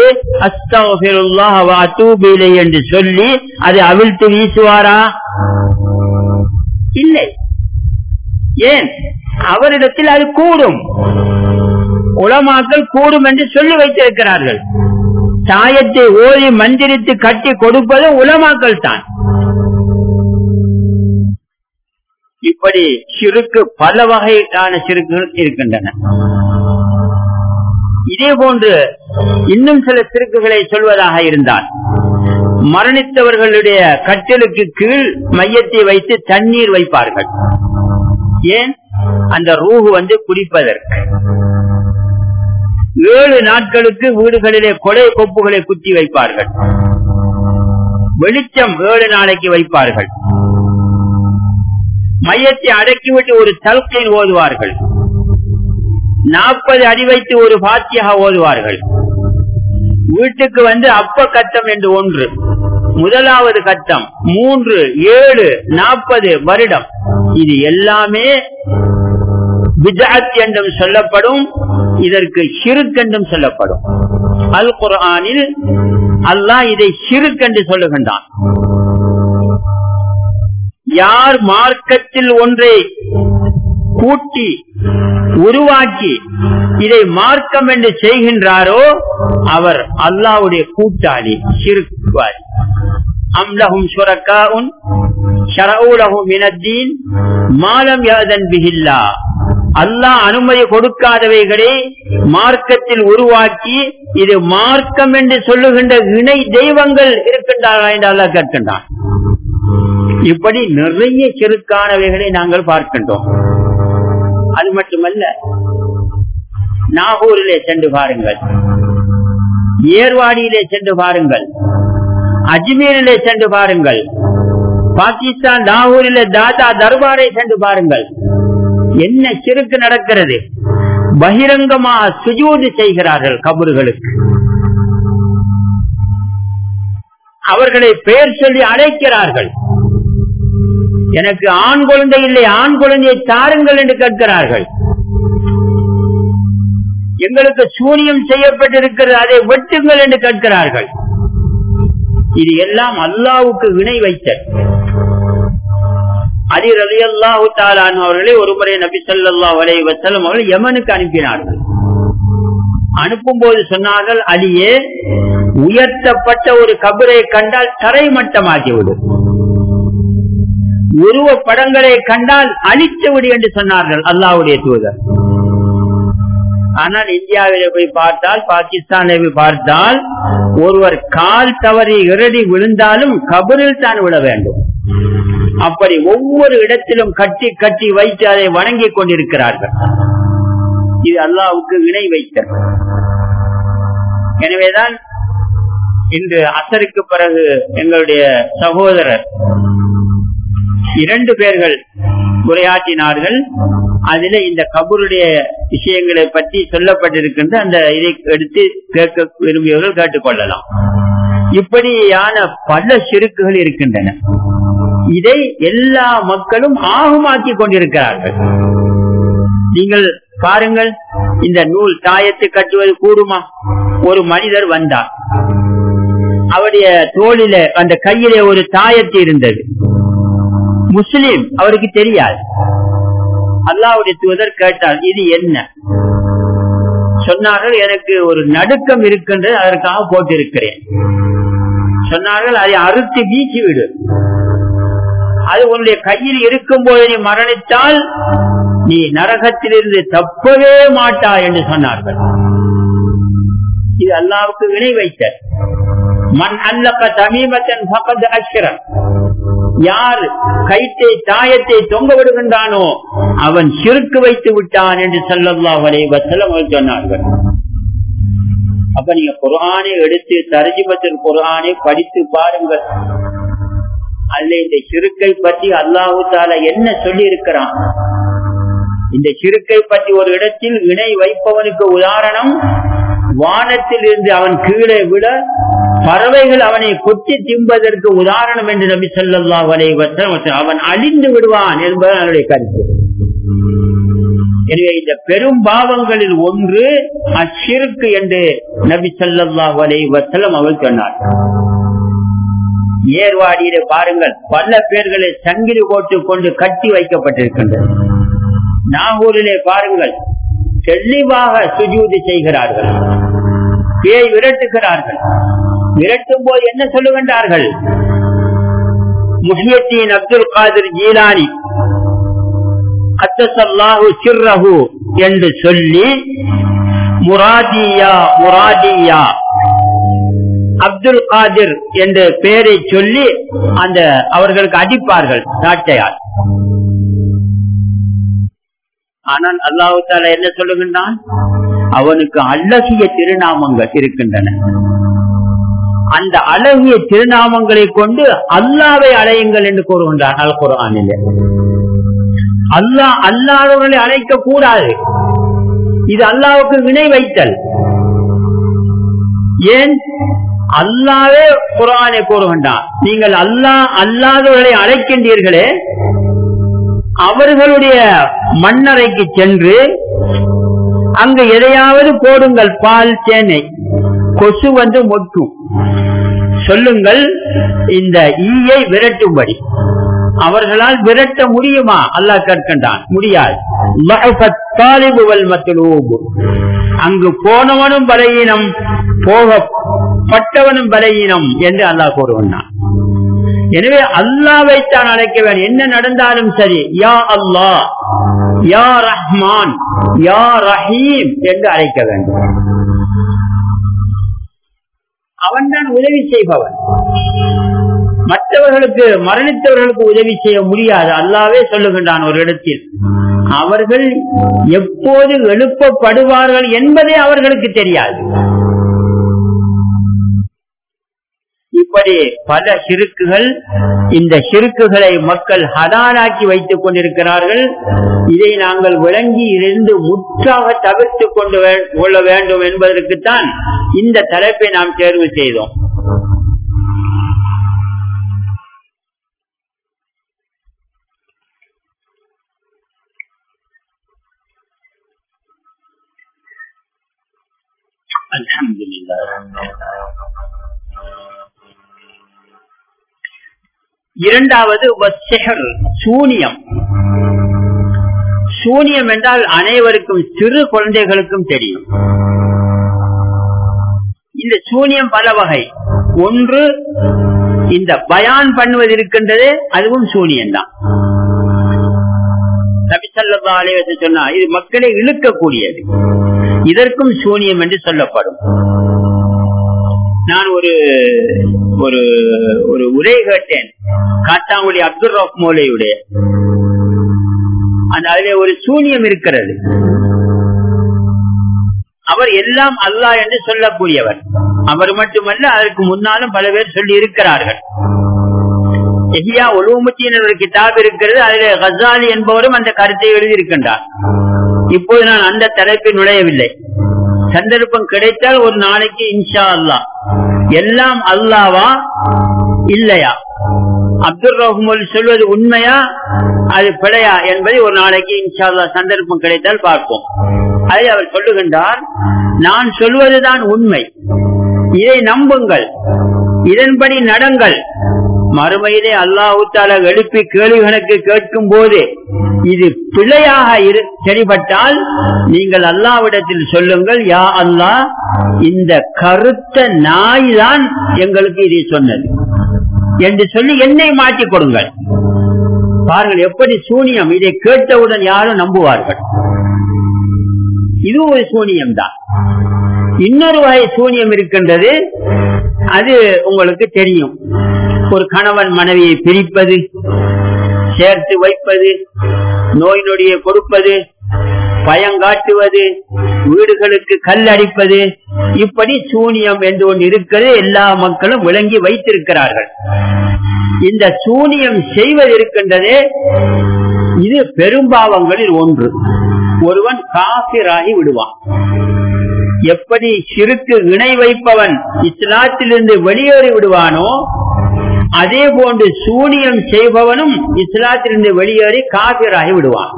அஸ்தூபிலை என்று சொல்லி அதை அவிழ்த்து வீசுவாரா இல்லை ஏன் அவரிடத்தில் அது கூடும் உலமாக்கள் கூடும் என்று சொல்லி வைத்திருக்கிறார்கள் சாயத்தை ஓதி மந்திரித்து கட்டி கொடுப்பது உலமாக்கள் தான் இப்படி சிறுக்கு பல வகையான சிறுக்குகள் இருக்கின்றன இதே போன்று இன்னும் சில சிறுக்குகளை சொல்வதாக இருந்தால் மரணித்தவர்களுடைய கட்டிலுக்கு கீழ் மையத்தை வைத்து தண்ணீர் வைப்பார்கள் ஏன் அந்த ரூஹு வந்து குடிப்பதற்கு ஏழு நாட்களுக்கு வீடுகளிலே கொலை கொப்புகளை குத்தி வைப்பார்கள் வெளிச்சம் ஏழு நாளைக்கு வைப்பார்கள் மையத்தை அடக்கிவிட்டு ஒரு தல்கை ஓதுவார்கள் நாற்பது அடி வைத்து ஒரு பாத்தியாக ஓதுவார்கள் வீட்டுக்கு வந்து அப்ப கட்டம் என்று ஒன்று முதலாவது கட்டம் மூன்று ஏழு நாற்பது வருடம் இது எல்லாமே விஜாத் என்றும் சொல்லப்படும் இதற்கு சிறுக்கென்றும் சொல்லப்படும் அல் குரானில் அல்லாஹ் இதை சிறுக்கென்று சொல்லுகின்றான் யார் மார்க்கத்தில் ஒன்றை கூட்டி உருவாக்கி இதை மார்க்கம் என்று செய்கின்றாரோ அவர் அல்லாவுடைய கூட்டாளி சிறுக்குவாரி அம்லகும் சுரக்காவுன் ஷரவுலகும் மினத்தீன் மாலம் யாதன் பிகில்லா அல்லாஹ் அனுமதி கொடுக்காதவைகளை மார்க்கத்தில் உருவாக்கி இது மார்க்கம் என்று சொல்லுகின்ற இணை தெய்வங்கள் இருக்கின்றார்களா என்று அல்லாஹ் கேட்கின்றான் இப்படி நிறைய செருக்கானவைகளை நாங்கள் பார்க்கின்றோம் அது மட்டுமல்ல நாகூரிலே சென்று பாருங்கள் ஏர்வாடியிலே சென்று பாருங்கள் அஜ்மீரிலே சென்று பாருங்கள் பாகிஸ்தான் லாகூரிலே தாதா தர்பாரை சென்று பாருங்கள் என்ன சிறுக்கு நடக்கிறது பகிரங்கமாக சுஜூது செய்கிறார்கள் கபறுகளுக்கு அவர்களை பெயர் சொல்லி அழைக்கிறார்கள் எனக்கு ஆண் குழந்தை இல்லை ஆண் குழந்தையை தாருங்கள் என்று கேட்கிறார்கள் எங்களுக்கு சூனியம் செய்யப்பட்டிருக்கிறது அதை வெட்டுங்கள் என்று கேட்கிறார்கள் இது எல்லாம் அல்லாவுக்கு வினை வைத்தல் அலி ரலி அல்லாஹு தாலான் அவர்களை ஒருமுறை நபி சொல்லா வலை வசலம் அவர்கள் யமனுக்கு அனுப்பினார்கள் அனுப்பும் போது சொன்னார்கள் அலியே உயர்த்தப்பட்ட ஒரு கபரை கண்டால் தரைமட்டமாகிவிடும் உருவ படங்களை கண்டால் அழித்து விடு என்று சொன்னார்கள் அல்லாவுடைய தூதர் ஆனால் இந்தியாவில போய் பார்த்தால் பாகிஸ்தானில் போய் பார்த்தால் ஒருவர் கால் தவறி இறடி விழுந்தாலும் கபரில் தான் விட வேண்டும் அப்படி ஒவ்வொரு இடத்திலும் கட்டி கட்டி வைத்து அதை வணங்கிக் கொண்டிருக்கிறார்கள் இது அல்லாவுக்கு இணை வைத்த எனவேதான் இன்று அசருக்கு பிறகு எங்களுடைய சகோதரர் இரண்டு பேர்கள் உரையாற்றினார்கள் அதில் இந்த கபருடைய விஷயங்களை பற்றி சொல்லப்பட்டிருக்கின்ற அந்த இதை எடுத்து கேட்க விரும்பியவர்கள் கேட்டுக்கொள்ளலாம் இப்படியான பல சிறுக்குகள் இருக்கின்றன இதை எல்லா மக்களும் ஆகமாக்கி கொண்டிருக்கிறார்கள் நீங்கள் பாருங்கள் இந்த நூல் தாயத்தை கட்டுவது கூடுமா ஒரு மனிதர் வந்தார் அவருடைய தோளில அந்த கையிலே ஒரு தாயத்து இருந்தது முஸ்லிம் அவருக்கு தெரியாது அல்லாவுடைய தூதர் கேட்டார் இது என்ன சொன்னார்கள் எனக்கு ஒரு நடுக்கம் இருக்கின்றது அதற்காக போட்டிருக்கிறேன் சொன்னார்கள் அதை அறுத்து வீசி விடு அது உன்னுடைய கையில் இருக்கும் போது நீ மரணித்தால் நீ நரகத்திலிருந்து தப்பவே மாட்டா என்று சொன்னார்கள் இது அல்லாவுக்கு வினை வைத்த மண் அல்லக்க தமிமத்தன் பக்கத்து அஷ்கரன் யார் கைத்தை தாயத்தை தொங்க விடுகின்றானோ அவன் சிறுக்கு வைத்து விட்டான் என்று சொல்லல்லா வரை வசலம் சொன்னார்கள் அப்ப நீங்க குரானை எடுத்து தரஜிபத்தில் குரானை படித்து பாருங்கள் அல்ல இந்த சிறுக்கை பற்றி அல்லாஹு தால என்ன சொல்லி இருக்கிறான் இந்த சிறுக்கை பற்றி ஒரு இடத்தில் இணை வைப்பவனுக்கு உதாரணம் வானத்தில் இருந்து அவன் கீழே விட பறவைகள் அவனை கொத்தி திம்பதற்கு உதாரணம் என்று நபி சொல்லா வலைவசம் அவன் அழிந்து விடுவான் என்பது அவனுடைய கருத்து எனவே இந்த பெரும் பாவங்களில் ஒன்று அச்சிறுக்கு என்று நபி சொல்லா வலை வசலம் அவள் சொன்னார் ஏர்வாடியில பாருங்கள் பல பேர்களை சங்கிலி போட்டு கொண்டு கட்டி வைக்கப்பட்டிருக்கின்றது நாகூரிலே பாருங்கள் தெளிவாக சுஜூதி செய்கிறார்கள் பேய் விரட்டுகிறார்கள் விரட்டும் போது என்ன சொல்லுகின்றார்கள் முஹியத்தீன் அப்துல் காதிர் ஜீலானி அத்தசல்லாஹு சிர்ரஹு என்று சொல்லி முராதியா முராதியா அப்துல் காதிர் என்ற பெயரை சொல்லி அந்த அவர்களுக்கு அடிப்பார்கள் நாட்டையால் ஆனால் அல்லாஹு தாலா என்ன சொல்லுகின்றான் அவனுக்கு அழகிய திருநாமங்கள் இருக்கின்றன அந்த அழகிய திருநாமங்களை கொண்டு அல்லாவை அழையுங்கள் என்று கூறுகின்றான் அல் குரானிலே அல்லாஹ் அல்லாதவர்களை அழைக்க கூடாது இது அல்லாவுக்கு வினை வைத்தல் ஏன் அல்லாவே குரானை கூறுகின்றான் நீங்கள் அல்லாஹ் அல்லாதவர்களை அழைக்கின்றீர்களே அவர்களுடைய மண்ணறைக்கு சென்று அங்கு எதையாவது போடுங்கள் பால் சேனை கொசு வந்து மொட்டும் சொல்லுங்கள் இந்த ஈயை விரட்டும்படி அவர்களால் விரட்ட முடியுமா அல்லாஹ் கேட்கின்றான் முடியாது அங்கு போனவனும் பலையினம் போகப்பட்டவனும் பலையினம் என்று அல்லாஹ் கூறுகின்றான் எனவே அல்லாவைத்தான் அழைக்க வேண்டும் என்ன நடந்தாலும் சரி யா அல்லா யா ரஹ்மான் யா ரஹீம் என்று அழைக்க வேண்டும் அவன்தான் உதவி செய்பவன் மற்றவர்களுக்கு மரணித்தவர்களுக்கு உதவி செய்ய முடியாது அல்லாவே சொல்லுகின்றான் ஒரு இடத்தில் அவர்கள் எப்போது எழுப்பப்படுவார்கள் என்பதே அவர்களுக்கு தெரியாது இப்படி பல சிறுக்குகள் இந்த சிறுக்குகளை மக்கள் ஹலாலாக்கி வைத்துக் கொண்டிருக்கிறார்கள் இதை நாங்கள் விளங்கி இருந்து முற்றாக தவிர்த்து கொண்டு கொள்ள வேண்டும் என்பதற்குத்தான் இந்த தலைப்பை நாம் தேர்வு செய்தோம் இரண்டாவது சூனியம் சூனியம் என்றால் அனைவருக்கும் சிறு குழந்தைகளுக்கும் தெரியும் இந்த இந்த சூனியம் பல வகை ஒன்று இந்த பயான் பண்ணுவது இருக்கின்றது அதுவும் சூனியம் தான் நபிசல்லா அலைவச சொன்னா இது மக்களை இழுக்கக்கூடியது இதற்கும் சூனியம் என்று சொல்லப்படும் நான் ஒரு ஒரு ஒரு உரை கேட்டேன் காட்டாங்குடி அப்துல் ரப் மோலையுடைய அந்த அதிலே ஒரு சூனியம் இருக்கிறது அவர் எல்லாம் அல்லாஹ் என்று சொல்லக்கூடியவர் அவர் மட்டுமல்ல அதற்கு முன்னாலும் பல பேர் சொல்லி இருக்கிறார்கள் எஹியா ஒலுமுத்தின் ஒரு கிதாப் இருக்கிறது அதில் ஹசாலி என்பவரும் அந்த கருத்தை எழுதியிருக்கின்றார் இப்போது நான் அந்த தலைப்பில் நுழையவில்லை சந்தர்ப்பம் கிடைத்தால் ஒரு நாளைக்கு இன்ஷா அல்லா எல்லாம் அல்லாவா இல்லையா அப்துல் ரஹ்முல் சொல்வது உண்மையா அது பிழையா என்பதை ஒரு நாளைக்கு இன்ஷா அல்லா சந்தர்ப்பம் கிடைத்தால் பார்ப்போம் அதை அவர் சொல்லுகின்றார் நான் சொல்வதுதான் உண்மை இதை நம்புங்கள் இதன்படி நடங்கள் மறுமையிலே அல்லாஹு தாலா எழுப்பி கேள்வி கணக்கு கேட்கும் போது இது பிழையாக சரிபட்டால் நீங்கள் அல்லாவிடத்தில் சொல்லுங்கள் யா அல்லா இந்த கருத்த நாய் தான் எங்களுக்கு இதை சொன்னது என்று சொல்லி என்னை மாற்றிக் கொடுங்கள் பாருங்கள் எப்படி சூனியம் இதை கேட்டவுடன் யாரும் நம்புவார்கள் இது ஒரு சூனியம் தான் இன்னொரு வகை சூனியம் இருக்கின்றது அது உங்களுக்கு தெரியும் ஒரு கணவன் மனைவியை பிரிப்பது சேர்த்து வைப்பது நோய் நொடியை கொடுப்பது பயங்காட்டுவது வீடுகளுக்கு கல் அடிப்பது இப்படி சூனியம் என்று ஒன்று இருக்கிறது எல்லா மக்களும் விளங்கி வைத்திருக்கிறார்கள் இந்த சூனியம் செய்வது இருக்கின்றதே இது பெரும்பாவங்களில் ஒன்று ஒருவன் காசிராகி விடுவான் எப்படி சிறுக்கு இணை வைப்பவன் இஸ்லாத்திலிருந்து வெளியேறி விடுவானோ அதே போன்று சூனியம் செய்பவனும் இஸ்லாத்திலிருந்து வெளியேறி காபிராகி விடுவான்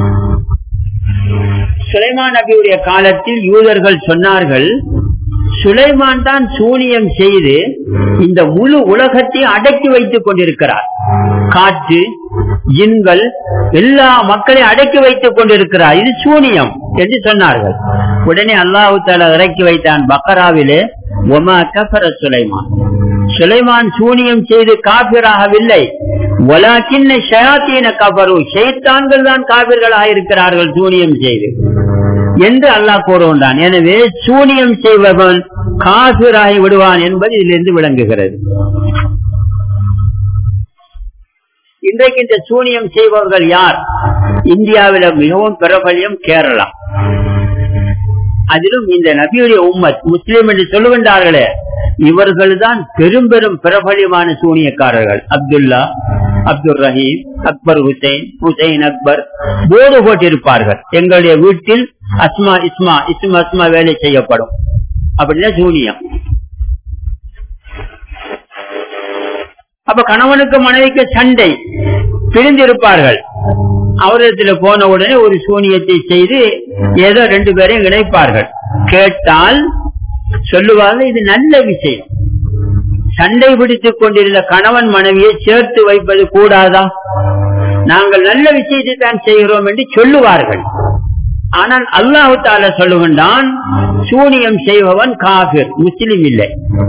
சுலைமான் நபியுடைய காலத்தில் யூதர்கள் சொன்னார்கள் சுலைமான் தான் சூனியம் செய்து இந்த முழு உலகத்தை அடக்கி வைத்துக் கொண்டிருக்கிறார் காற்று ஜின்கள் எல்லா மக்களையும் அடக்கி வைத்துக் கொண்டிருக்கிறார் இது சூனியம் என்று சொன்னார்கள் உடனே அல்லாஹு தாலா இறக்கி வைத்தான் பக்கராவிலே ஒமா கஃபர சுலைமான் சுலைமான் சூனியம் செய்து காபிராகவில்லை ஒலாக்கின்ன ஷயாத்தீன கபரு ஷைத்தான்கள் தான் காபிர்களாக இருக்கிறார்கள் சூனியம் செய்து என்று அல்லாஹ் கூறுகின்றான் எனவே சூனியம் செய்பவன் காபிராகி விடுவான் என்பது இதிலிருந்து விளங்குகிறது இன்றைக்கு இந்த சூனியம் செய்பவர்கள் யார் இந்தியாவில மிகவும் பிரபலியம் கேரளா அதிலும் இந்த நபியுடைய உம்மத் முஸ்லீம் என்று சொல்லுகின்றார்களே இவர்கள் தான் பெரும் பெரும் பிரபலியமான சூனியக்காரர்கள் அப்துல்லா அப்துல் ரஹீம் அக்பர் ஹுசைன் ஹுசைன் அக்பர் போர்டு போட்டிருப்பார்கள் எங்களுடைய வீட்டில் அஸ்மா இஸ்மா இஸ்மா அஸ்மா வேலை செய்யப்படும் அப்படின்னா சூனியம் அப்ப கணவனுக்கு மனைவிக்கு சண்டை பிரிந்திருப்பார்கள் அவரிடத்துல போன உடனே ஒரு சூனியத்தை செய்து ஏதோ ரெண்டு பேரையும் இணைப்பார்கள் கேட்டால் சொல்லுவாங்க இது நல்ல விஷயம் சண்டை பிடித்துக் கொண்டிருந்த கணவன் மனைவியை சேர்த்து வைப்பது கூடாதா நாங்கள் நல்ல விஷயத்தை தான் செய்கிறோம் என்று சொல்லுவார்கள் ஆனால் அல்லாஹு தால சொல்லுகின்றான் சூனியம் செய்பவன் காபிர் முஸ்லிம் இல்லை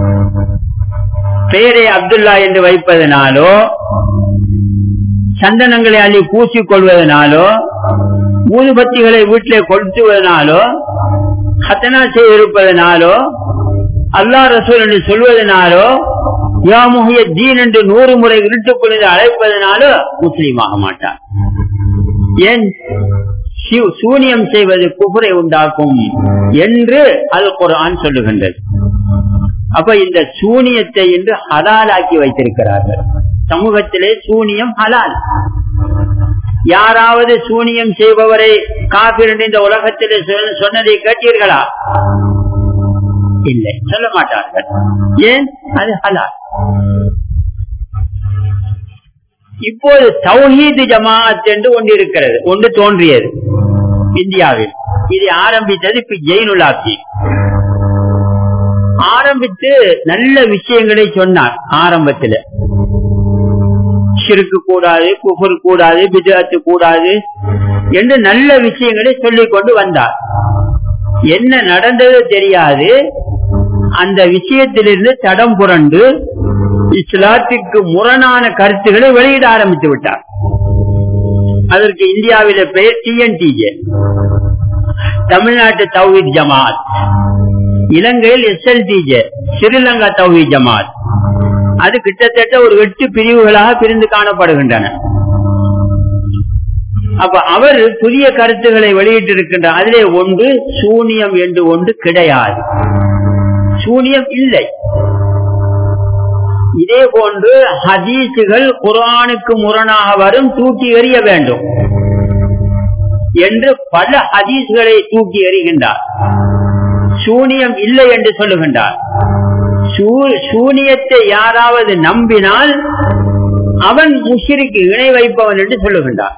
பெயரை அப்துல்லா என்று வைப்பதனாலோ சந்தனங்களை அள்ளி பூசிக் கொள்வதனாலோ ஊதுபத்திகளை வீட்டிலே கொளுத்துவதனாலோ ஹத்தனா செய்திருப்பதனாலோ அல்லா ரசூல் என்று சொல்வதனாலோ யாமுகிய தீன் என்று நூறு முறை இருட்டுக்குள்ளது அழைப்பதனாலோ முஸ்லீம் ஆக மாட்டார் ஏன் சூனியம் செய்வது குபுரை உண்டாக்கும் என்று அல் குரான் சொல்லுகின்றது அப்ப இந்த சூனியத்தை என்று ஹலாலாக்கி வைத்திருக்கிறார்கள் சமூகத்திலே சூனியம் ஹலால் யாராவது சூனியம் செய்பவரை காப்பீர் இந்த உலகத்திலே சொன்னதை கேட்டீர்களா இல்லை சொல்ல மாட்டார்கள் ஏன் அது ஹலால் இப்போது தௌஹீது ஜமாத் என்று ஒன்று இருக்கிறது ஒன்று தோன்றியது இந்தியாவில் இது ஆரம்பித்தது இப்ப ஜெயினுலாப்தி ஆரம்பித்து நல்ல விஷயங்களை சொன்னார் ஆரம்பத்தில் சிறுக்கு கூடாது குஃபர் கூடாது பிஜாத்து கூடாது என்று நல்ல விஷயங்களை சொல்லிக் கொண்டு வந்தார் என்ன நடந்தது தெரியாது அந்த விஷயத்திலிருந்து தடம் புரண்டு இஸ்லாத்திற்கு முரணான கருத்துக்களை வெளியிட ஆரம்பித்து விட்டார் அதற்கு இந்தியாவில பெயர் டிஎன்டிஜே தமிழ்நாட்டு தௌஹீத் ஜமாத் இலங்கையில் எஸ்எல்டிஜே ஸ்ரீலங்கா தௌஹீத் ஜமாத் அது கிட்டத்தட்ட ஒரு எட்டு பிரிவுகளாக பிரிந்து காணப்படுகின்றன அப்ப அவர் புதிய கருத்துக்களை வெளியிட்டிருக்கின்றார் அதிலே ஒன்று சூனியம் என்று ஒன்று கிடையாது சூனியம் இல்லை இதே போன்று ஹதீசுகள் குரானுக்கு முரணாக வரும் தூக்கி எறிய வேண்டும் என்று பல ஹதீஸ்களை தூக்கி எறிகின்றார் சூனியம் இல்லை என்று சொல்லுகின்றார் சூனியத்தை யாராவது நம்பினால் அவன் முஷிரிக்கு இணை வைப்பவன் என்று சொல்லுகின்றார்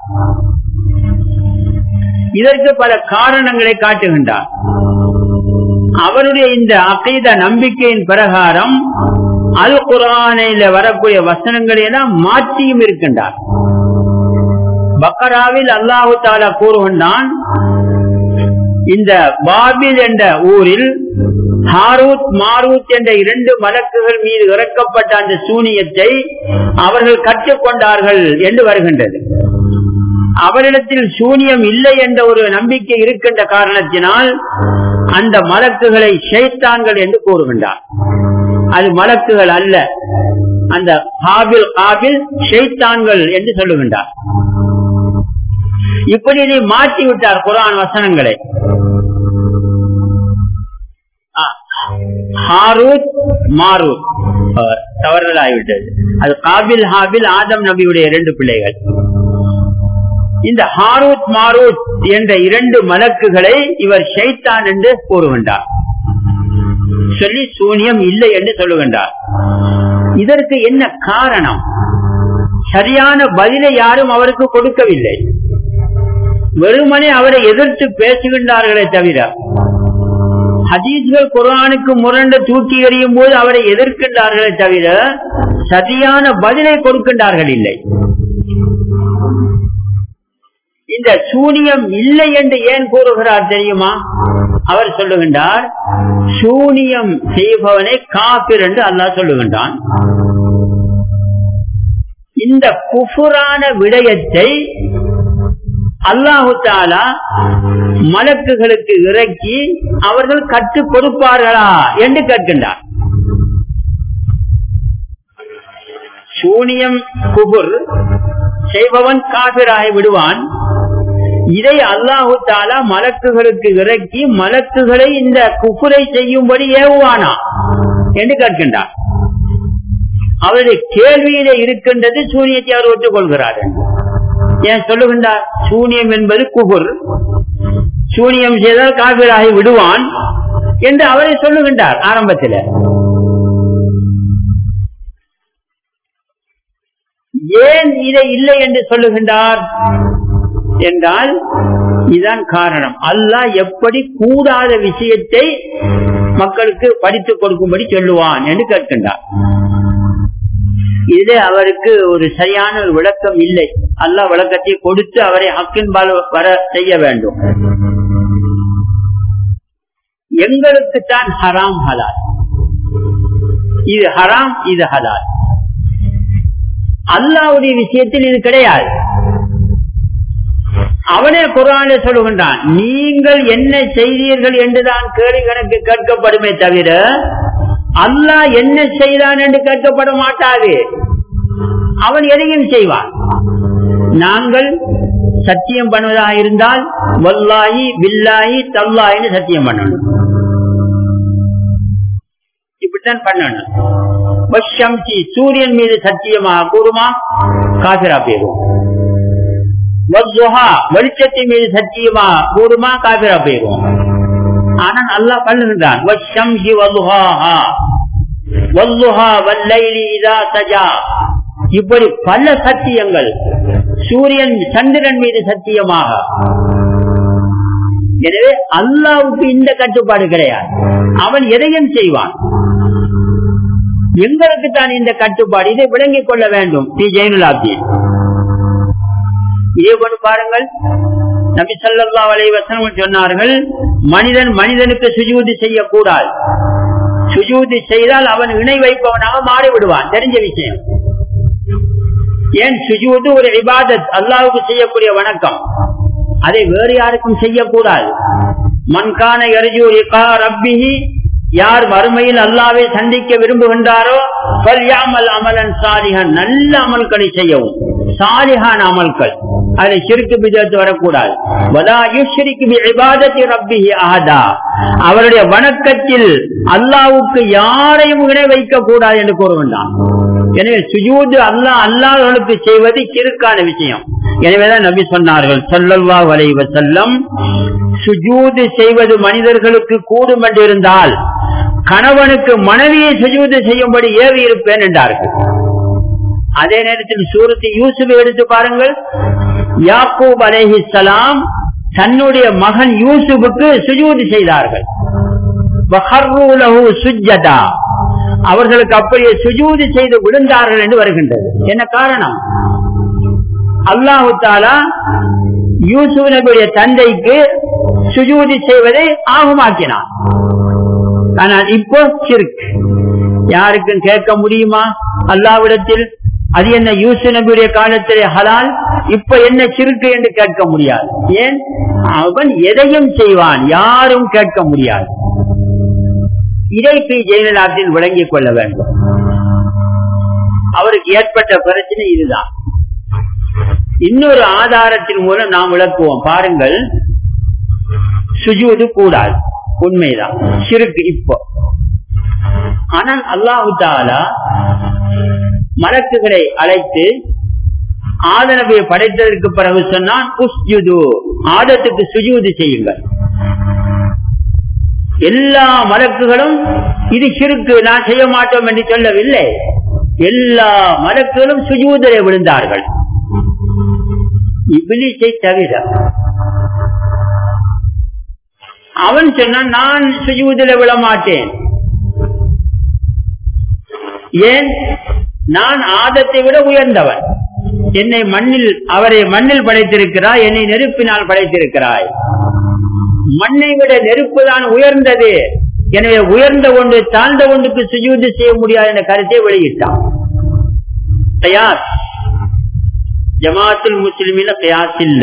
இதற்கு பல காரணங்களை காட்டுகின்றார் அவருடைய இந்த அகைத நம்பிக்கையின் பிரகாரம் அல் குரானில வரக்கூடிய வசனங்களை எல்லாம் மாற்றியும் இருக்கின்றார் பக்கராவில் அல்லாஹு தாலா கூறுகின்றான் இந்த பாபில் என்ற ஊரில் ஹாரூத் மாரூத் என்ற இரண்டு மலக்குகள் மீது இறக்கப்பட்ட அந்த சூனியத்தை அவர்கள் கற்றுக்கொண்டார்கள் என்று வருகின்றது அவரிடத்தில் சூனியம் இல்லை என்ற ஒரு நம்பிக்கை இருக்கின்ற காரணத்தினால் அந்த மலக்குகளை ஷைத்தான்கள் என்று கூறுகின்றார் அது மலக்குகள் அல்ல அந்த காபில் காபில் ஷைத்தான்கள் என்று சொல்லுகின்றார் இப்படி இதை மாற்றி விட்டார் குரான் வசனங்களை ஹாரூத் மாரூத் தவறுதலாகிவிட்டது அது காபில் ஹாபில் ஆதம் நபியுடைய இரண்டு பிள்ளைகள் இந்த ஹாரூத் மாரூத் என்ற இரண்டு மலக்குகளை இவர் ஷைத்தான் என்று கூறுகின்றார் சொல்லி சூனியம் இல்லை என்று சொல்லுகின்றார் இதற்கு என்ன காரணம் சரியான பதிலை யாரும் அவருக்கு கொடுக்கவில்லை வெறுமனே அவரை எதிர்த்து பேசுகின்றார்களே தவிர ஹதீஸ்கள் குரானுக்கு முரண்டு தூக்கி எறியும் போது அவரை எதிர்க்கின்றார்களே தவிர சரியான பதிலை கொடுக்கின்றார்கள் இல்லை இந்த சூனியம் இல்லை என்று ஏன் கூறுகிறார் தெரியுமா அவர் சொல்லுகின்றார் சூனியம் செய்பவனை காப்பிர் என்று அல்லாஹ் சொல்லுகின்றான் இந்த குஃபுரான விடயத்தை அல்லாஹு தாலா மலக்குகளுக்கு இறக்கி அவர்கள் கற்றுக் கொடுப்பார்களா என்று கேட்கின்றார் சூனியம் குபுர் செய்பவன் காபிராகி விடுவான் இதை அல்லாஹு தாலா மலக்குகளுக்கு இறக்கி மலக்குகளை இந்த குஃபுரை செய்யும்படி ஏவுவானா என்று கேட்கின்றார் அவருடைய கேள்வியிலே இருக்கின்றது சூனியத்தை அவர் ஒத்துக்கொள்கிறார் ஏன் சொல்லுகின்றார் சூனியம் என்பது குபுர் சூனியம் செய்தால் காபிராகி விடுவான் என்று அவரை சொல்லுகின்றார் ஆரம்பத்தில் ஏன் இதை இல்லை என்று சொல்லுகின்றார் என்றால் இதுதான் காரணம் அல்லாஹ் எப்படி கூடாத விஷயத்தை மக்களுக்கு படித்துக் கொடுக்கும்படி சொல்லுவான் என்று கேட்கின்றார் இது அவருக்கு ஒரு சரியான ஒரு விளக்கம் இல்லை அல்லாஹ் விளக்கத்தை கொடுத்து அவரை ஹக்கின்பால் வர செய்ய வேண்டும் எங்களுக்கு தான் ஹராம் ஹலால் இது ஹராம் இது ஹலால் அல்லாவுடைய விஷயத்தில் இது கிடையாது அவனே குரான சொல்லுகின்றான் நீங்கள் என்ன செய்தீர்கள் என்றுதான் கேள்வி கணக்கு கேட்கப்படுமே தவிர அல்லாஹ் என்ன செய்தான் என்று கேட்கப்பட மாட்டாது அவன் எதையும் செய்வான் நாங்கள் சத்தியம் பண்ணுவதாக இருந்தால் வல்லாஹி வில்லாஹி தல்லாஹின்னு சத்தியம் பண்ணணும் இப்படித்தான் பண்ணணும் சூரியன் மீது சத்தியமாக கூறுமா காசிரா பேரும் வெளிச்சத்தின் மீது சத்தியமா கூறுமா காபிரா போயிடும் ஆனா நல்லா பண்ணுகின்றான் இப்படி பல சத்தியங்கள் சூரியன் சந்திரன் மீது சத்தியமாக எனவே அல்லாவுக்கு இந்த கட்டுப்பாடு கிடையாது அவன் எதையும் செய்வான் எங்களுக்கு தான் இந்த கட்டுப்பாடு இதை விளங்கிக் கொள்ள வேண்டும் டி ஜெயனுலாப்தீன் இதே போன்று பாருங்கள் நபி சல்லா அலை வசனம் சொன்னார்கள் மனிதன் மனிதனுக்கு சுஜூதி செய்யக்கூடாது சுஜூது செய்தால் அவன் இணை வைப்பவனாக மாறிவிடுவான் தெரிஞ்ச விஷயம் ஏன் சுஜூது ஒரு இபாதத் அல்லாவுக்கு செய்யக்கூடிய வணக்கம் அதை வேறு யாருக்கும் செய்யக்கூடாது மண்கான எரிஜு ரப்பிஹி யார் வறுமையில் அல்லாவை சந்திக்க விரும்புகின்றாரோ பல்யாமல் அமலன் சாலிஹன் நல்ல அமல்களை செய்யவும் சாலிஹான் அமல்கள் அதை சிறுக்கு பிதத்து வரக்கூடாது அவருடைய வணக்கத்தில் அல்லாவுக்கு யாரையும் இணை வைக்க கூடாது என்று கூற வேண்டாம் எனவே சுஜூது அல்லா அல்லாதவர்களுக்கு செய்வது சிறுக்கான விஷயம் எனவேதான் நபி சொன்னார்கள் சொல்லல்வா வலைவ செல்லம் சுஜூது செய்வது மனிதர்களுக்கு கூடும் என்று இருந்தால் கணவனுக்கு மனைவியை சுஜூது செய்யும்படி ஏவி இருப்பேன் என்றார்கள் அதே நேரத்தில் சூரத்தை யூசுப் எடுத்து பாருங்கள் யாக்கூப் அலேஹி சலாம் தன்னுடைய மகன் யூசுஃபுக்கு சுஜூது செய்தார்கள் அவர்களுக்கு அப்படியே சுஜூது செய்து விழுந்தார்கள் என்று வருகின்றது என்ன காரணம் அல்லாஹு தாலா யூசுப் நபியுடைய தந்தைக்கு சுஜூதி செய்வதை ஆகமாக்கினான் ஆனால் இப்போ சிறுக்கு யாருக்கும் கேட்க முடியுமா அல்லாவிடத்தில் அது என்ன யூசு நபியுடைய காலத்திலே ஹலால் இப்ப என்ன சிறுக்கு என்று கேட்க முடியாது ஏன் அவன் எதையும் செய்வான் யாரும் கேட்க முடியாது இதை பி ஜெயலலிதாவில் விளங்கிக் கொள்ள வேண்டும் அவருக்கு ஏற்பட்ட பிரச்சனை இதுதான் இன்னொரு ஆதாரத்தின் மூலம் நாம் விளக்குவோம் பாருங்கள் சுஜூது கூடாது உண்மைதான் சிறுக்கு இப்போ ஆனால் அல்லாஹு தாலா மலக்குகளை அழைத்து ஆதனவை படைத்ததற்கு பிறகு சொன்னான் உஸ்ஜுது ஆதத்துக்கு சுஜூது செய்யுங்கள் எல்லா மலக்குகளும் இது சிறுக்கு நான் செய்ய மாட்டோம் என்று சொல்லவில்லை எல்லா மலக்குகளும் சுஜூதரை விழுந்தார்கள் இபிலிசை தவிர அவன் சொன்னான் நான் சுஜூதில விழ மாட்டேன் ஏன் நான் ஆதத்தை விட உயர்ந்தவன் என்னை மண்ணில் அவரை மண்ணில் படைத்திருக்கிறாய் என்னை நெருப்பினால் படைத்திருக்கிறாய் மண்ணை விட நெருப்பு தான் உயர்ந்தது எனவே உயர்ந்த ஒன்று தாழ்ந்த ஒன்றுக்கு சுஜூதி செய்ய முடியாது என்ற கருத்தை வெளியிட்டான் தயார் ஜமாத்துல் முஸ்லிமில கயாஸ் இல்ல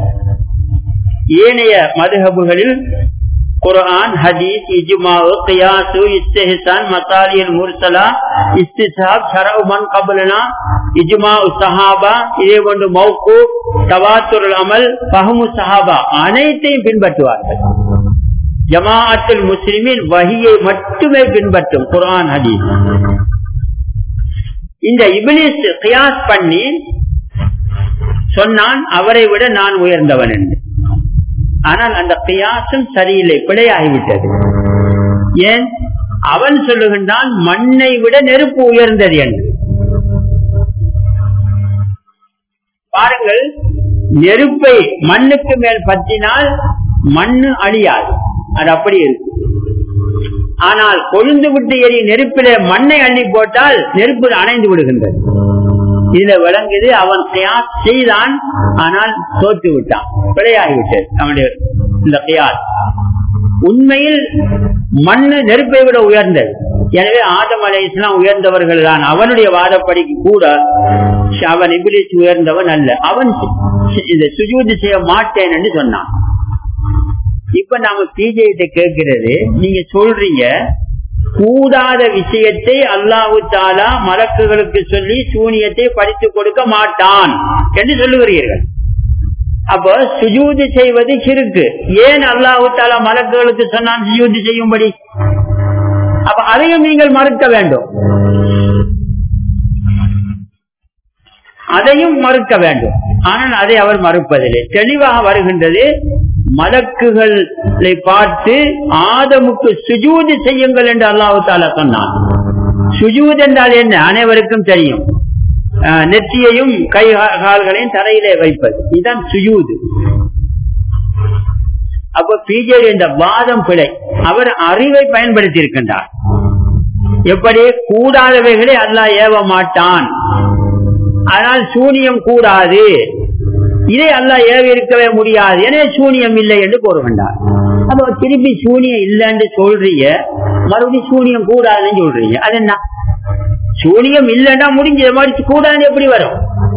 ஏனைய மதுஹபுகளில் குரான் ஹதீஸ் இஜ்மாவு கியாசு இஸ்திஹான் மசாலியல் முர்சலா இஸ்திசாப் ஷரவு மன் கபலனா இஜ்மா சஹாபா இதே போன்று மௌக்கு தவாத்துல் அமல் பஹமு சஹாபா அனைத்தையும் பின்பற்றுவார்கள் ஜமாஅத்துல் முஸ்லிமின் வகியை மட்டுமே பின்பற்றும் குரான் ஹதீஸ் இந்த இபிலிஸ் கியாஸ் பண்ணி சொன்னான் அவரை விட நான் உயர்ந்தவன் என்று ஆனால் அந்த கியாசம் சரியில்லை பிழையாகிவிட்டது ஏன் அவன் சொல்லுகின்றான் மண்ணை விட நெருப்பு உயர்ந்தது என்று பாருங்கள் நெருப்பை மண்ணுக்கு மேல் பற்றினால் மண்ணு அழியாது அது அப்படி இருக்கு ஆனால் கொழுந்து விட்டு எரி நெருப்பில மண்ணை அள்ளி போட்டால் நெருப்பு அணைந்து விடுகின்றது இதுல விளங்குது அவன் செய்தான் ஆனால் தோற்று விட்டான் பிழையாகிவிட்டது அவனுடைய இந்த கியால் உண்மையில் மண்ணு நெருப்பை விட உயர்ந்தது எனவே ஆதம் அலை இஸ்லாம் உயர்ந்தவர்கள் தான் அவனுடைய வாதப்படிக்கு கூட அவன் இபிலிஸ் உயர்ந்தவன் அல்ல அவன் இந்த சுஜூதி செய்ய மாட்டேன் என்று சொன்னான் இப்ப நாம பிஜேகிட்ட கேட்கிறது நீங்க சொல்றீங்க கூடாத விஷயத்தை அல்லாஹு தாலா மலக்குகளுக்கு சொல்லி சூனியத்தை படித்து கொடுக்க மாட்டான் என்று சொல்லுகிறீர்கள் அப்ப சுஜூதி செய்வது சிறுக்கு ஏன் அல்லாஹு தாலா மலக்குகளுக்கு சொன்னான் சுஜூதி செய்யும்படி அப்ப அதையும் நீங்கள் மறுக்க வேண்டும் அதையும் மறுக்க வேண்டும் ஆனால் அதை அவர் மறுப்பதில்லை தெளிவாக வருகின்றது மலக்குகளை பார்த்து ஆதமுக்கு சுஜூதி செய்யுங்கள் என்று அல்லாஹு தாலா சொன்னான் சுஜூத் என்றால் என்ன அனைவருக்கும் தெரியும் நெற்றியையும் கை கால்களையும் தரையிலே வைப்பது இதுதான் சுஜூது அப்ப பிஜேடி என்ற வாதம் பிழை அவர் அறிவை பயன்படுத்தி இருக்கின்றார் எப்படி கூடாதவைகளை அல்லாஹ் ஏவ மாட்டான் ஆனால் சூனியம் கூடாது இதை அல்ல ஏவி இருக்கவே முடியாது எனவே சூனியம் இல்லை என்று கூறுகின்றார் அப்போ திருப்பி சூனியம் இல்லைன்னு சொல்றீங்க மறுபடியும் சூனியம் கூடாதுன்னு சொல்றீங்க அது என்ன சூனியம் இல்லைன்னா முடிஞ்ச மாதிரி கூடாதுன்னு எப்படி வரும்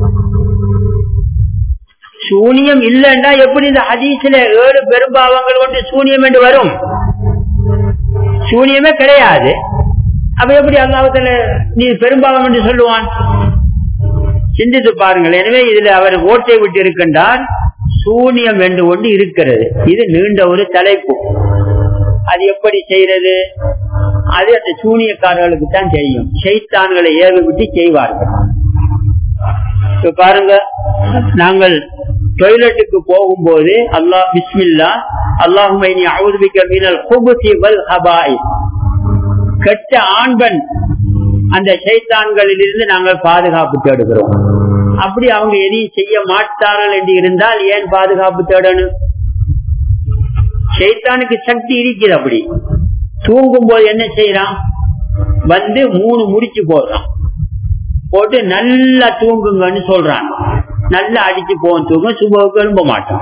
சூனியம் இல்லைன்னா எப்படி இந்த ஹதீஸ்ல ஏழு பெரும்பாவங்கள் கொண்டு சூனியம் என்று வரும் சூனியமே கிடையாது அப்ப எப்படி அல்லாஹத்துல நீ பெரும்பாவம் என்று சொல்லுவான் சிந்தித்து பாருங்கள் எனவே இதுல அவர் ஓட்டை விட்டு இருக்கின்றார் சூனியம் என்று ஒன்று இருக்கிறது இது நீண்ட ஒரு தலைப்பு அது எப்படி செய்யறது அது அந்த சூனியக்காரர்களுக்கு தான் தெரியும் செய்தான்களை ஏவி விட்டு செய்வார்கள் இப்ப பாருங்க நாங்கள் டொய்லெட்டுக்கு போகும்போது அல்லாஹ் பிஸ்மில்லா அல்லாஹுமை நீ அவுதுபிக்க மீனல் குபுசி வல் ஹபாய் கெட்ட ஆண்பன் அந்த சைத்தான்களில் இருந்து நாங்கள் பாதுகாப்பு தேடுகிறோம் அப்படி அவங்க எதையும் செய்ய மாட்டார்கள் என்று இருந்தால் ஏன் பாதுகாப்பு தேடணும் சைத்தானுக்கு சக்தி இருக்குது அப்படி தூங்கும் போது என்ன செய்யறான் வந்து மூணு முடிச்சு போடுறான் போட்டு நல்லா தூங்குங்கன்னு சொல்றான் நல்லா அடிச்சு போவோம் தூங்கும் சுபவுக்கு எழும்ப மாட்டான்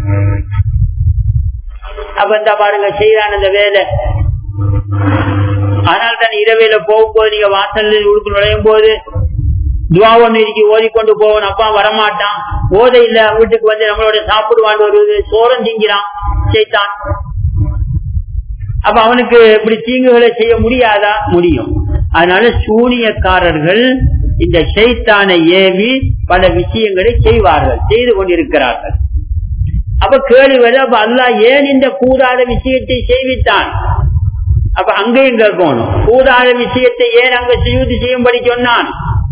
அப்ப இந்த பாருங்க செய்யறான் அந்த வேலை ஆனால் தான் இரவையில போகும்போது நீங்க வாசல்ல உடுக்கு நுழையும் போது துவா ஒண்ணு இருக்கு ஓதிக்கொண்டு போகணும் அப்பா வரமாட்டான் ஓத இல்ல வீட்டுக்கு வந்து நம்மளோட சாப்பிடுவான் வருவது சோரம் திங்கிறான் செய்தான் அப்ப அவனுக்கு இப்படி தீங்குகளை செய்ய முடியாதா முடியும் அதனால சூனியக்காரர்கள் இந்த சைத்தானை ஏவி பல விஷயங்களை செய்வார்கள் செய்து கொண்டிருக்கிறார்கள் அப்ப கேள்வி வருது அப்ப அல்லா ஏன் இந்த கூடாத விஷயத்தை செய்வித்தான் அப்ப அங்கேயும் கேட்கணும் கூடாத விஷயத்தை ஏன் அங்க சுயூதி செய்யும்படி சொன்னான்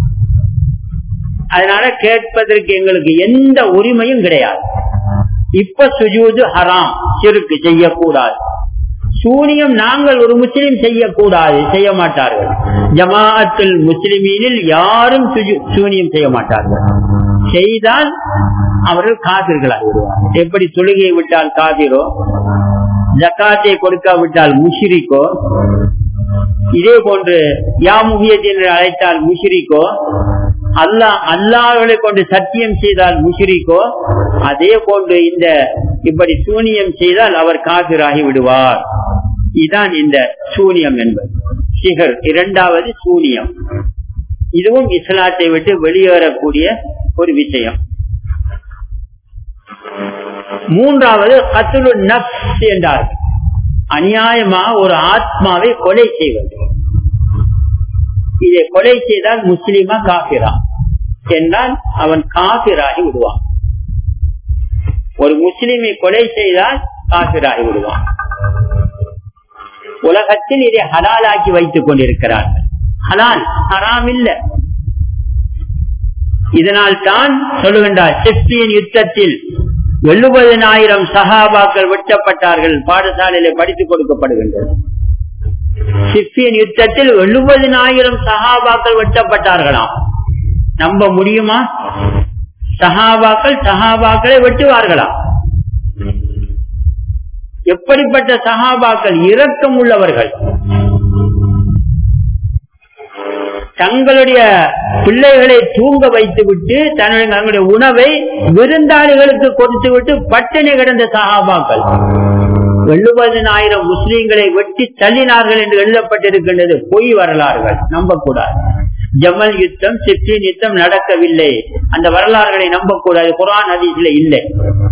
அதனால கேட்பதற்கு எங்களுக்கு எந்த உரிமையும் கிடையாது இப்ப சுஜூது ஹராம் சிறுக்கு செய்யக்கூடாது சூனியம் நாங்கள் ஒரு முஸ்லீம் செய்யக்கூடாது செய்ய மாட்டார்கள் ஜமாஅத்துல் முஸ்லிமீனில் யாரும் சூனியம் செய்ய மாட்டார்கள் செய்தால் அவர்கள் காவிர்களாக விடுவார் எப்படி தொழுகையை விட்டால் காவிரோ ஜக்காத்தை கொடுக்காவிட்டால் முஷிரிக்கோ இதே போன்று யாமுகியத்தின் அழைத்தால் முஷிரிக்கோ அல்லா அல்லாஹ்களை கொண்டு சத்தியம் செய்தால் முஷிரிக்கோ அதே போன்று இந்த இப்படி சூனியம் செய்தால் அவர் காபிராகி விடுவார் இதுதான் இந்த சூனியம் என்பது சிகர் இரண்டாவது சூனியம் இதுவும் இஸ்லாத்தை விட்டு வெளியேறக்கூடிய ஒரு விஷயம் மூன்றாவது கத்துலு நப்ஸ் என்றார்கள் அநியாயமா ஒரு ஆத்மாவை கொலை செய்வது இதை கொலை செய்தால் முஸ்லிமா காபிரா என்றால் அவன் காபிராகி விடுவான் ஒரு முஸ்லிமை கொலை செய்தால் காபிராகி விடுவான் உலகத்தில் இதை ஹலாலாக்கி வைத்துக் கொண்டிருக்கிறார்கள் ஹலால் ஹராம் இல்ல இதனால் தான் சொல்லுகின்றார் செப்பியின் யுத்தத்தில் எழுபதனாயிரம் சகாபாக்கள் வெட்டப்பட்டார்கள் பாடசாலையில படித்துக் கொடுக்கப்படுகின்றது சிப்பியன் யுத்தத்தில் எழுபதனாயிரம் சகாபாக்கள் வெட்டப்பட்டார்களாம் நம்ப முடியுமா சகாபாக்கள் சகாபாக்களை வெட்டுவார்களா எப்படிப்பட்ட சகாபாக்கள் இரக்கம் உள்ளவர்கள் தங்களுடைய பிள்ளைகளை தூங்க வைத்து விட்டு தங்களுடைய உணவை விருந்தாளிகளுக்கு கொடுத்து விட்டு பட்டினி கிடந்த சகாபாக்கள் எழுபதனாயிரம் முஸ்லீம்களை வெட்டி தள்ளினார்கள் என்று எழுதப்பட்டிருக்கின்றது பொய் வரலாறுகள் நம்பக்கூடாது ஜமல் யுத்தம் சிப்சின் யுத்தம் நடக்கவில்லை அந்த வரலாறுகளை நம்பக்கூடாது குரான் அதிசில இல்லை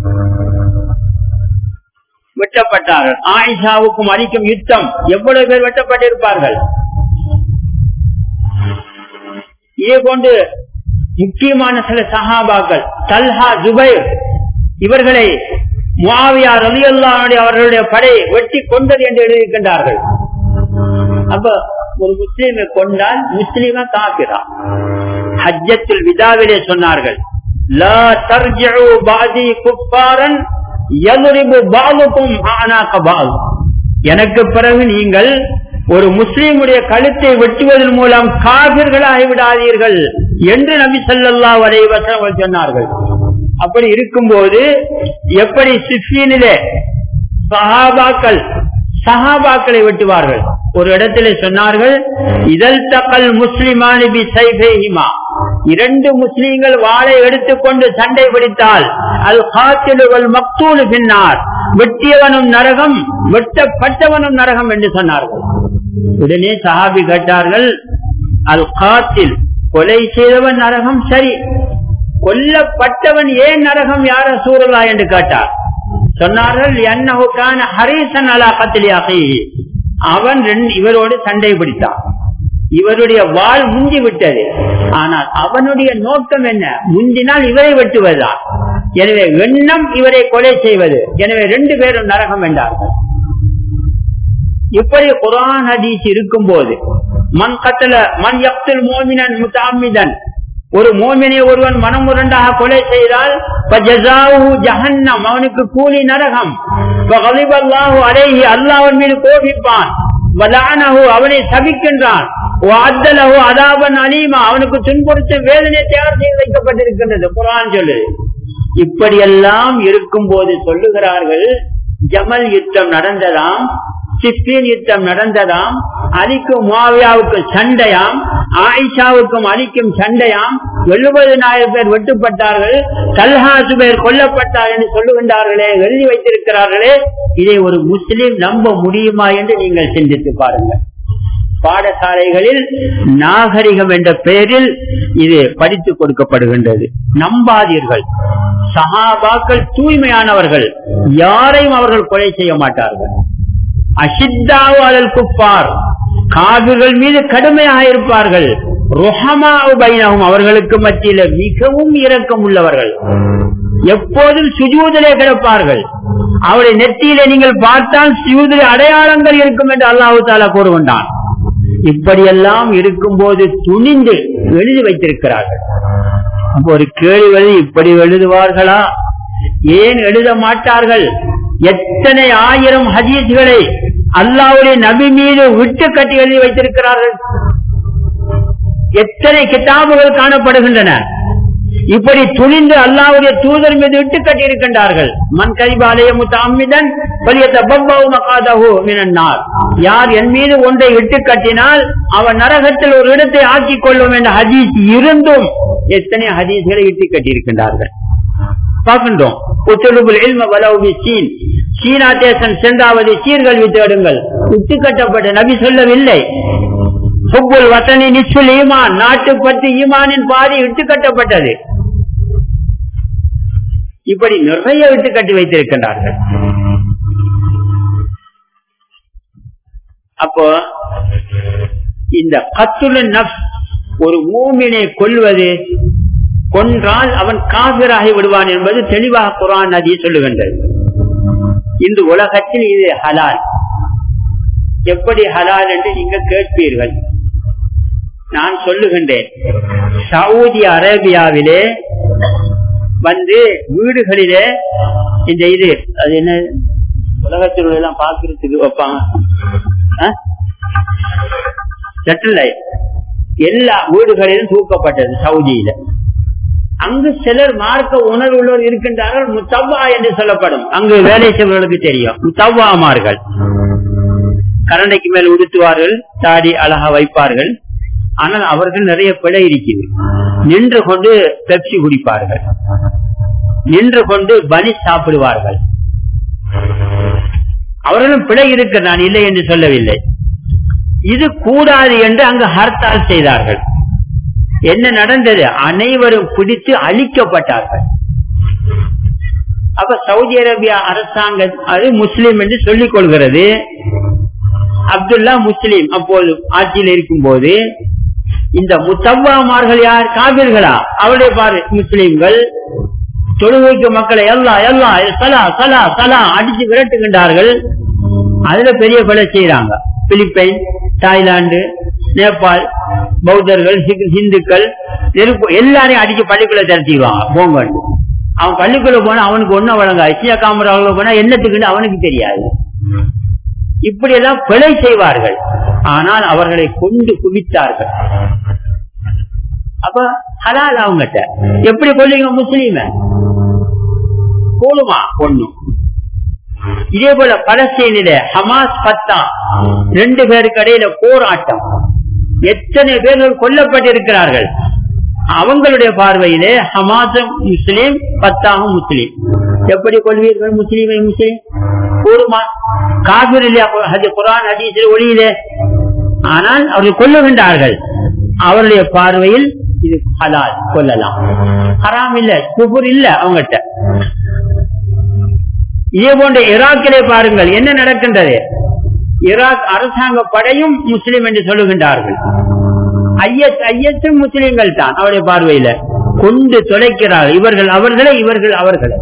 வெட்டப்பட்டார்கள் ஆயிஷாவுக்கும் அளிக்கும் யுத்தம் எவ்வளவு பேர் வெட்டப்பட்டிருப்பார்கள் இதே போன்று முக்கியமான சில சஹாபாக்கள் தல்ஹா ஜுபைர் இவர்களை முவாவியா ரவி அவர்களுடைய படை வெட்டி கொண்டது என்று எழுதியிருக்கின்றார்கள் அப்ப ஒரு முஸ்லீமை கொண்டால் முஸ்லீமா காப்பிரா ஹஜ்ஜத்தில் விதாவிலே சொன்னார்கள் லா தர்ஜிஉ பாதி குஃபாரன் யதுரிபு பாலுக்கும் ஆனாக பால் எனக்கு பிறகு நீங்கள் ஒரு முஸ்லீமுடைய கழுத்தை வெட்டுவதன் மூலம் காபிர்களாகி விடாதீர்கள் என்று நபி சொல்லல்லா வரைவசம் சொன்னார்கள் அப்படி இருக்கும்போது எப்படி சிஃபியினிலே சஹாபாக்கள் சஹாபாக்களை வெட்டுவார்கள் ஒரு இடத்திலே சொன்னார்கள் இதழ் தக்கல் முஸ்லிமானி சைபேஹிமா இரண்டு முஸ்லீம்கள் வாளை எடுத்துக்கொண்டு சண்டை பிடித்தால் அது காத்திலுகள் மக்தூலு பின்னார் வெட்டியவனும் நரகம் வெட்டப்பட்டவனும் நரகம் என்று சொன்னார்கள் உடனே சஹாபி கேட்டார்கள் அல் காத்தில் கொலை செய்தவன் நரகம் சரி கொல்லப்பட்டவன் ஏன் நரகம் யார சூழலா என்று கேட்டார் சொன்னார்கள் என்னவுக்கான ஹரீசன் அலா கத்திலியாக அவன் ரெண்டு- இவரோடு சண்டை பிடித்தான் இவருடைய வாள் முந்தி விட்டது ஆனால் அவனுடைய நோக்கம் என்ன முந்தினால் இவரை வெட்டுவதுதான் எனவே எண்ணம் இவரை கொலை செய்வது எனவே ரெண்டு பேரும் நரகம் என்றார்கள் இப்படி குரான் ஹதீஸ் இருக்கும் போது மண் கத்தல மண் யக்துல் மோமினன் முத்தாமிதன் ஒரு மோமினை ஒருவன் மனமுரண்டாக கொலை செய்தால் ஃபஜஸாவுஹு ஜஹன்னம் அவனுக்கு கூலி நரகம் ஃபகலிபல்லாஹு அலைஹி அல்லாஹ் அவன் மீது கோபிப்பான் வலானஹு அவனை சபிக்கின்றான் வஅத்தலஹு அதாபன் அலீமா அவனுக்கு துன்புறுத்தும் வேதனை தயார் செய்து வைக்கப்பட்டிருக்கின்றது குர்ஆன் சொல்லுது இப்படியெல்லாம் இருக்கும் போது சொல்லுகிறார்கள் ஜமல் யுத்தம் நடந்ததாம் சிப்பின் யுத்தம் நடந்ததாம் அலிக்கும் முவாவியாவுக்கு சண்டையாம் ஆயிஷாவுக்கும் அலிக்கும் சண்டையாம் எழுபதினாயிரம் பேர் வெட்டுப்பட்டார்கள் கல்ஹாசு பேர் கொல்லப்பட்டார் என்று சொல்லுகின்றார்களே எழுதி வைத்திருக்கிறார்களே இதை ஒரு முஸ்லிம் நம்ப முடியுமா என்று நீங்கள் சிந்தித்து பாருங்கள் பாடசாலைகளில் நாகரிகம் என்ற பெயரில் இது படித்துக் கொடுக்கப்படுகின்றது நம்பாதீர்கள் சஹாபாக்கள் தூய்மையானவர்கள் யாரையும் அவர்கள் கொலை செய்ய மாட்டார்கள் அசித்தாவல் குப்பார் காவிர்கள் மீது கடுமையாக இருப்பார்கள் ருஹமாவு பைனகும் அவர்களுக்கு மத்தியில மிகவும் இரக்கம் உள்ளவர்கள் எப்போதும் சுஜூதிலே கிடப்பார்கள் அவருடைய நெத்தியிலே நீங்கள் பார்த்தால் சுஜூதிலே அடையாளங்கள் இருக்கும் என்று அல்லாஹு தாலா கூறுகின்றான் இப்படியெல்லாம் இருக்கும் போது துணிந்து எழுதி வைத்திருக்கிறார்கள் அப்போ ஒரு கேள்வி எழுதி இப்படி எழுதுவார்களா ஏன் எழுத மாட்டார்கள் எத்தனை ஆயிரம் ஹதீஸ்களை அல்லாவுடைய நபி மீது விட்டு கட்டி எழுதி வைத்திருக்கிறார்கள் எத்தனை கிதாபுகள் காணப்படுகின்றன இப்படி துணிந்து அல்லாவுடைய தூதர் மீது விட்டு கட்டி இருக்கின்றார்கள் மண் கரிபாலய முத்தாமிதன் யார் என் மீது ஒன்றை விட்டு கட்டினால் அவன் நரகத்தில் ஒரு இடத்தை ஆக்கிக் கொள்ளும் என்ற ஹதீஸ் இருந்தும் எத்தனை ஹதீஸ்களை இட்டு கட்டியிருக்கின்றார்கள் பார்க்கின்றோம் ஒத்துழைப்புல் இல்ம வலவுபி சீன் சீனா தேசம் சென்றாவது சீர்கல்வி தேடுங்கள் விட்டு கட்டப்பட்ட நபி சொல்லவில்லை ஹுப்புல் வத்தனி நிச்சுல் ஈமான் நாட்டு பத்து ஈமானின் பாதி விட்டு கட்டப்பட்டது இப்படி நிறைய விட்டு கட்டி வைத்திருக்கின்றார்கள் அப்போ இந்த கத்துல நஃப் ஒரு மூமினை கொல்வது கொன்றால் அவன் காவிராகி விடுவான் என்பது தெளிவாக குரான் நதி சொல்லுகின்றது இந்த உலகத்தில் இது ஹலால் எப்படி ஹலால் என்று நீங்க கேட்பீர்கள் நான் சொல்லுகின்றேன் சவுதி அரேபியாவிலே வந்து வீடுகளிலே இந்த இது அது என்ன உலகத்தில் எல்லாம் பாக்குறதுக்கு வைப்பாங்க செட்டிலைட் எல்லா வீடுகளிலும் தூக்கப்பட்டது சவுதியில அங்கு சிலர் மார்க்க உணர்வுள்ளவர் இருக்கின்றார்கள் முத்தவ்வா என்று சொல்லப்படும் அங்கு வேலை செய்வர்களுக்கு தெரியும் முத்தவ்வாமார்கள் கரண்டைக்கு மேல் உடுத்துவார்கள் தாடி அழகா வைப்பார்கள் ஆனால் அவர்கள் நிறைய பிழை இருக்குது நின்று கொண்டு பெப்சி குடிப்பார்கள் நின்று கொண்டு பனி சாப்பிடுவார்கள் அவர்களும் பிழை இருக்கு நான் இல்லை என்று சொல்லவில்லை இது கூடாது என்று அங்கு ஹர்த்தால் செய்தார்கள் என்ன நடந்தது அனைவரும் பிடித்து அழிக்கப்பட்டார்கள் அப்ப சவுதி அரேபியா அரசாங்கம் அது முஸ்லீம் என்று சொல்லிக் கொள்கிறது அப்துல்லா முஸ்லீம் அப்போது ஆட்சியில் இருக்கும் போது இந்த முத்தவ்வாமார்கள் யார் காவிர்களா அவருடைய பாரு முஸ்லீம்கள் தொழுகைக்கு மக்களை எல்லா எல்லா சலா சலா சலா அடிச்சு விரட்டுகின்றார்கள் அதுல பெரிய கொலை செய்யறாங்க பிலிப்பைன் தாய்லாந்து நேபாள் பௌத்தர்கள் இந்துக்கள் எல்லாரையும் அடிச்சு பள்ளிக்குள்ள திரட்டிடுவாங்க போங்க அவன் பள்ளிக்குள்ள போனா அவனுக்கு ஒன்னும் வழங்க ஐசியா காமராவுல போனா என்னத்துக்குன்னு அவனுக்கு தெரியாது இப்படியெல்லாம் பிழை செய்வார்கள் ஆனால் அவர்களை கொண்டு குவித்தார்கள் அப்ப ஹலால் அவங்ககிட்ட எப்படி கொள்ளுங்க முஸ்லீம போடுமா ஒண்ணும் இதே போல பலஸ்தீனில ஹமாஸ் பத்தா ரெண்டு பேருக்கு இடையில போராட்டம் எத்தனை பேர்கள் கொல்லப்பட்டிருக்கிறார்கள் அவங்களுடைய பார்வையிலே ஹமாசும் முஸ்லீம் பத்தாகும் முஸ்லீம் எப்படி கொள்வீர்கள் முஸ்லீமை முஸ்லீம் கூறுமா காபிர் இல்லையா குரான் ஹதீஸில் ஒளியிலே ஆனால் அவர்கள் கொல்லுகின்றார்கள் அவருடைய பார்வையில் இது ஹலால் கொல்லலாம் ஹராம் இல்ல குபுர் இல்ல அவங்ககிட்ட இதே போன்ற ஈராக்கிலே பாருங்கள் என்ன நடக்கின்றது ஈராக் அரசாங்க படையும் முஸ்லிம் என்று சொல்லுகின்றார்கள் ஐஎஸ் ஐஎஸும் முஸ்லிம்கள் தான் அவருடைய பார்வையில கொண்டு தொலைக்கிறார்கள் இவர்கள் அவர்களை இவர்கள் அவர்களை